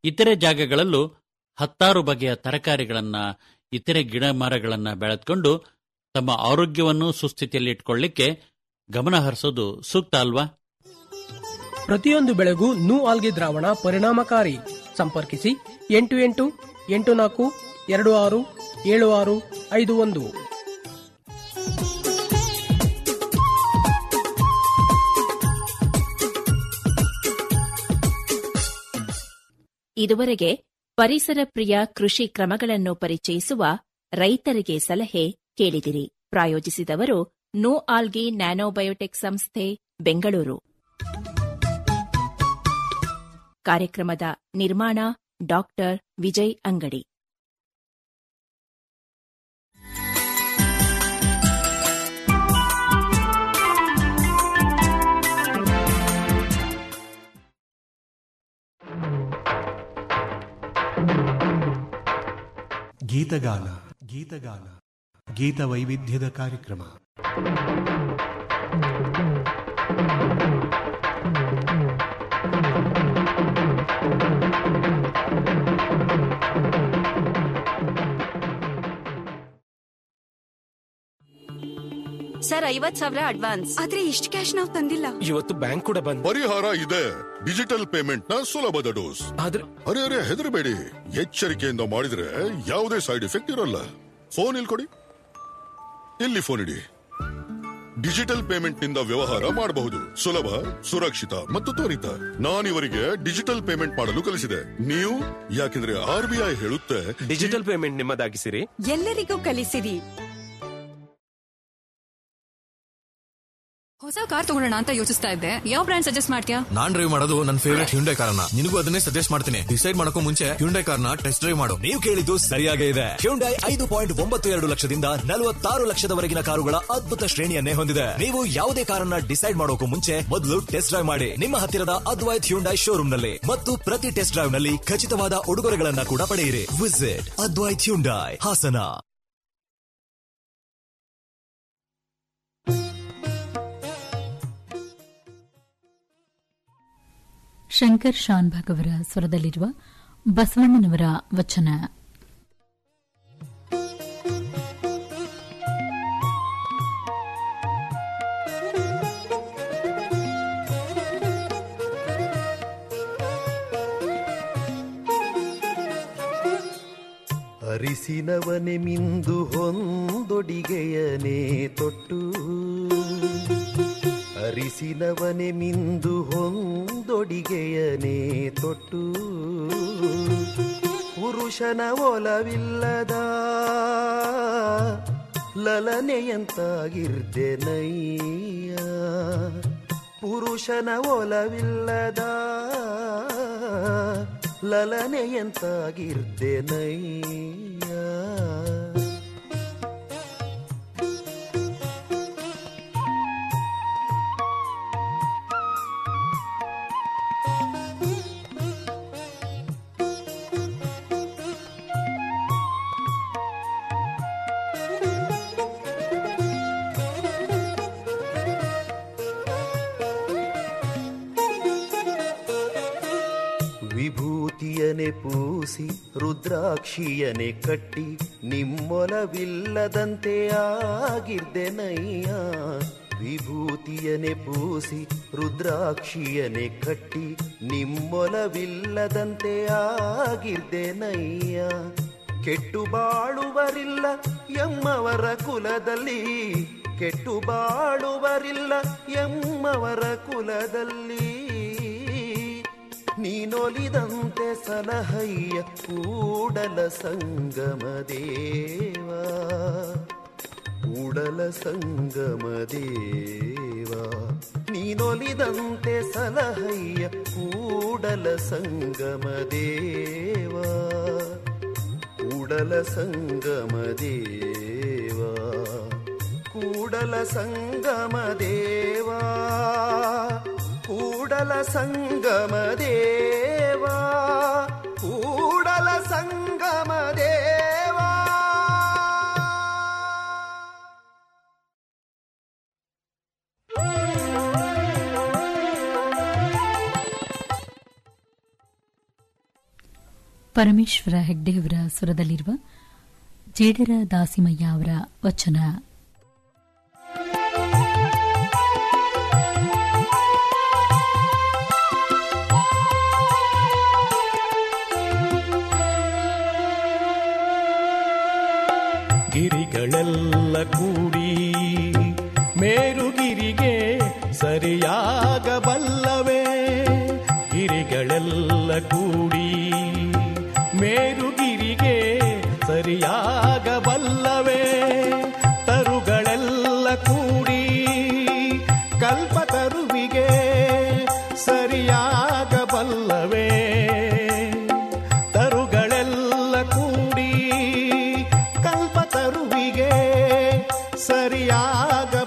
H: ಇತರೆ ಜಾಗಗಳಲ್ಲೂ ಹತ್ತಾರು ಬಗೆಯ ತರಕಾರಿಗಳನ್ನ ಇತರೆ ಗಿಡ ಮರಗಳನ್ನ ಬೆಳೆದುಕೊಂಡು ತಮ್ಮ ಆರೋಗ್ಯವನ್ನು ಸುಸ್ಥಿತಿಯಲ್ಲಿ ಇಟ್ಕೊಳ್ಳಿಕ್ಕೆ ಗಮನ ಹರಿಸೋದು ಸೂಕ್ತ ಅಲ್ವಾ
C: ಪ್ರತಿಯೊಂದು ಬೆಳೆಗೂ ನೂ ಆಲ್ಗೆ ದ್ರಾವಣ ಪರಿಣಾಮಕಾರಿ ಸಂಪರ್ಕಿಸಿ ಎಂಟು ಎಂಟು ಎಂಟು ನಾಲ್ಕು ಎರಡು ಆರು ಏಳು ಆರು ಐದು ಒಂದು
G: ಇದುವರೆಗೆ ಪರಿಸರ ಪ್ರಿಯ ಕೃಷಿ ಕ್ರಮಗಳನ್ನು ಪರಿಚಯಿಸುವ ರೈತರಿಗೆ ಸಲಹೆ ಕೇಳಿದಿರಿ ಪ್ರಾಯೋಜಿಸಿದವರು ನೋ ಆಲ್ಗಿ ನ್ಯಾನೋಬಯೋಟೆಕ್ ಸಂಸ್ಥೆ ಬೆಂಗಳೂರು ಕಾರ್ಯಕ್ರಮದ ನಿರ್ಮಾಣ ಡಾಕ್ಟರ್ ವಿಜಯ್ ಅಂಗಡಿ
I: ಗೀತಗಾನ ಗೀತಗಾನ ಗೀತ ವೈವಿಧ್ಯದ ಕಾರ್ಯಕ್ರಮ
J: ಸರ್ ಐವತ್ ಸಾವಿರ ಅಡ್ವಾನ್ಸ್ ಆದ್ರೆ ಇಷ್ಟು ಕ್ಯಾಶ್ ನಾವು ತಂದಿಲ್ಲ
K: ಇವತ್ತು ಬ್ಯಾಂಕ್ ಕೂಡ ಬಂದ್
L: ಪರಿಹಾರ ಇದೆ ಡಿಜಿಟಲ್ ಪೇಮೆಂಟ್ ನ ಸುಲಭದ ಡೋಸ್
K: ಆದ್ರೆ
L: ಅರೆ ಅರೆ ಹೆದರಬೇಡಿ ಎಚ್ಚರಿಕೆಯಿಂದ ಮಾಡಿದ್ರೆ ಯಾವುದೇ ಸೈಡ್ ಎಫೆಕ್ಟ್ ಇರಲ್ಲ ಫೋನ್ ಇಲ್ಲಿ ಕೊಡಿ ಇಲ್ಲಿ ಫೋನ್ ಇಡಿ ಡಿಜಿಟಲ್ ಪೇಮೆಂಟ್ ನಿಂದ ವ್ಯವಹಾರ ಮಾಡಬಹುದು ಸುಲಭ ಸುರಕ್ಷಿತ ಮತ್ತು ತ್ವರಿತ ನಾನಿವರಿಗೆ ಡಿಜಿಟಲ್ ಪೇಮೆಂಟ್ ಮಾಡಲು ಕಲಿಸಿದೆ ನೀವು ಯಾಕೆಂದ್ರೆ ಆರ್ ಬಿ ಐ ಹೇಳುತ್ತೆ
K: ಡಿಜಿಟಲ್ ಪೇಮೆಂಟ್ ನಿಮ್ಮದಾಗಿಸಿರಿ
J: ಎಲ್ಲರಿಗೂ ಕಲಿಸಿರಿ
M: ಹೊಸ ಕಾರ್ ತಗೊಳ್ಳೋಣ ಅಂತ ಯೋಚಿಸ್ತಾ ಇದ್ದೆ ಯಾವ ಬ್ರ್ಯಾಂಡ್ ಸಜೆಸ್ಟ್ ಮಾಡ್ತೀಯಾ
N: ನಾನ್ ಡ್ರೈವ್ ಮಾಡೋದು ನನ್ನ ಫೇವರೇಟ್ ಹ್ಯುಂಡೈ ಕಾರನ್ನ ನಿನಗೂ ಅದನ್ನೇ ಸಜೆಸ್ಟ್ ಮಾಡ್ತೀನಿ ಡಿಸೈಡ್ ಮಾಡಕ್ಕೂ ಮುಂಚೆ ಹ್ಯುಂಡೈ ಕಾರ್ನ ಟೆಸ್ಟ್ ಡ್ರೈವ್ ಮಾಡು
O: ನೀವು ಕೇಳಿದ್ದು ಸರಿಯಾಗೇ ಇದೆ ಹ್ಯುಂಡೈ ಐದು ಪಾಯಿಂಟ್ ಒಂಬತ್ತು ಎರಡು ಲಕ್ಷದಿಂದ ನಲವತ್ತಾರು ಲಕ್ಷದವರೆಗಿನ ಕಾರುಗಳ ಅದ್ಭುತ ಶ್ರೇಣಿಯನ್ನೇ ಹೊಂದಿದೆ ನೀವು ಯಾವುದೇ ಕಾರನ್ನ ಡಿಸೈಡ್ ಮಾಡೋಕು ಮುಂಚೆ ಮೊದಲು ಟೆಸ್ಟ್ ಡ್ರೈವ್ ಮಾಡಿ ನಿಮ್ಮ ಹತ್ತಿರದ ಅದ್ವೈತ್ ಹ್ಯುಂಡೈ ಶೋರೂಮ್ ನಲ್ಲಿ ಮತ್ತು ಪ್ರತಿ ಟೆಸ್ಟ್ ಡ್ರೈವ್ ನಲ್ಲಿ ಖಚಿತವಾದ ಉಡುಗೊರೆಗಳನ್ನ ಕೂಡ ಪಡೆಯಿರಿ ವಿಸಿಟ್ ಅದ್ವೈತ್ ಹ್ಯುಂಡೈ ಹಾಸನ
D: ಶಂಕರ್ ಶಾನ್ಭಾಗ್ ಅವರ ಸ್ವರದಲ್ಲಿರುವ ಬಸವಣ್ಣನವರ ವಚನ
P: ಅರಿಸಿನವನೆ ಮಿಂದು ಹೊಂದೊಡಿಗೆಯನೇ ತೊಟ್ಟು ಅರಿಸಿನವನೆ ಮಿಂದು ಹೊಂದೊಡಿಗೆಯನೇ ತೊಟ್ಟು ಪುರುಷನ ಒಲವಿಲ್ಲದ ಲಲನೆಯಂತಾಗಿರ್ದೆನಯ್ಯ ಪುರುಷನ ಒಲವಿಲ್ಲದ ಲಲನೆಯಂತಾಗಿರ್ದೆನಯ್ಯ ವಿಭೂತಿಯನೆ ಪೂಸಿ ರುದ್ರಾಕ್ಷಿಯನೆ ಕಟ್ಟಿ ನಿಮ್ಮೊಲವಿಲ್ಲದಂತೆ ಆಗಿರ್ದೆನಯ್ಯ ವಿಭೂತಿಯನೆ ಪೂಸಿ ರುದ್ರಾಕ್ಷಿಯನೆ ಕಟ್ಟಿ ನಿಮ್ಮೊಲವಿಲ್ಲದಂತೆ ಆಗಿರ್ದೆನಯ್ಯ ಕೆಟ್ಟು ಬಾಳುವರಿಲ್ಲ ಎಮ್ಮವರ ಕುಲದಲ್ಲಿ ಕೆಟ್ಟು ಬಾಳುವರಿಲ್ಲ ಎಮ್ಮವರ ಕುಲದಲ್ಲಿ ನೀನೊಲಿದಂತೆ ಸಲಹಯ್ಯ ಕೂಡಲ ಸಂಗಮ ದೇವ ಕೂಡಲ ಸಂಗಮ ದೇವ ನೀನೊಲಿದಂತೆ ಸಲಹಯ್ಯ ಕೂಡಲ ಸಂಗಮ ದೇವ ಕೂಡಲ ಸಂಗಮ ದೇವ ಕೂಡಲ ಸಂಗಮ ದೇವಾ ಕೂಡಲ ಸಂಗಮ ದೇವಾ ಕೂಡಲ ಸಂಗಮ ದೇವಾ
D: ಪರಮೇಶ್ವರ ಹೆಗ್ಡೆಯವರ ಸ್ವರದಲ್ಲಿರುವ ಜೇಡರ ದಾಸಿಮಯ್ಯ ಅವರ ವಚನ
Q: ಗಿರಿಗಳೆಲ್ಲ ಕೂಡಿ ಮೇರುಗಿರಿಗೆ ಸರಿಯಾಗಬಲ್ಲವೇ ಗಿರಿಗಳೆಲ್ಲ ಕೂಡಿ ಮೇರುಗಿರಿಗೆ ಸರಿಯಾಗಬಲ್ಲವೇ ತರುಗಳೆಲ್ಲ ಕೂಡಿ ಕಲ್ಪತರುವಿಗೆ ಸರಿಯಾಗಬಲ್ಲವೇ ತರುಗಳೆಲ್ಲ ಕೂಡಿ ಕಲ್ಪತರುವಿಗೆ ಸರಿಯಾಗ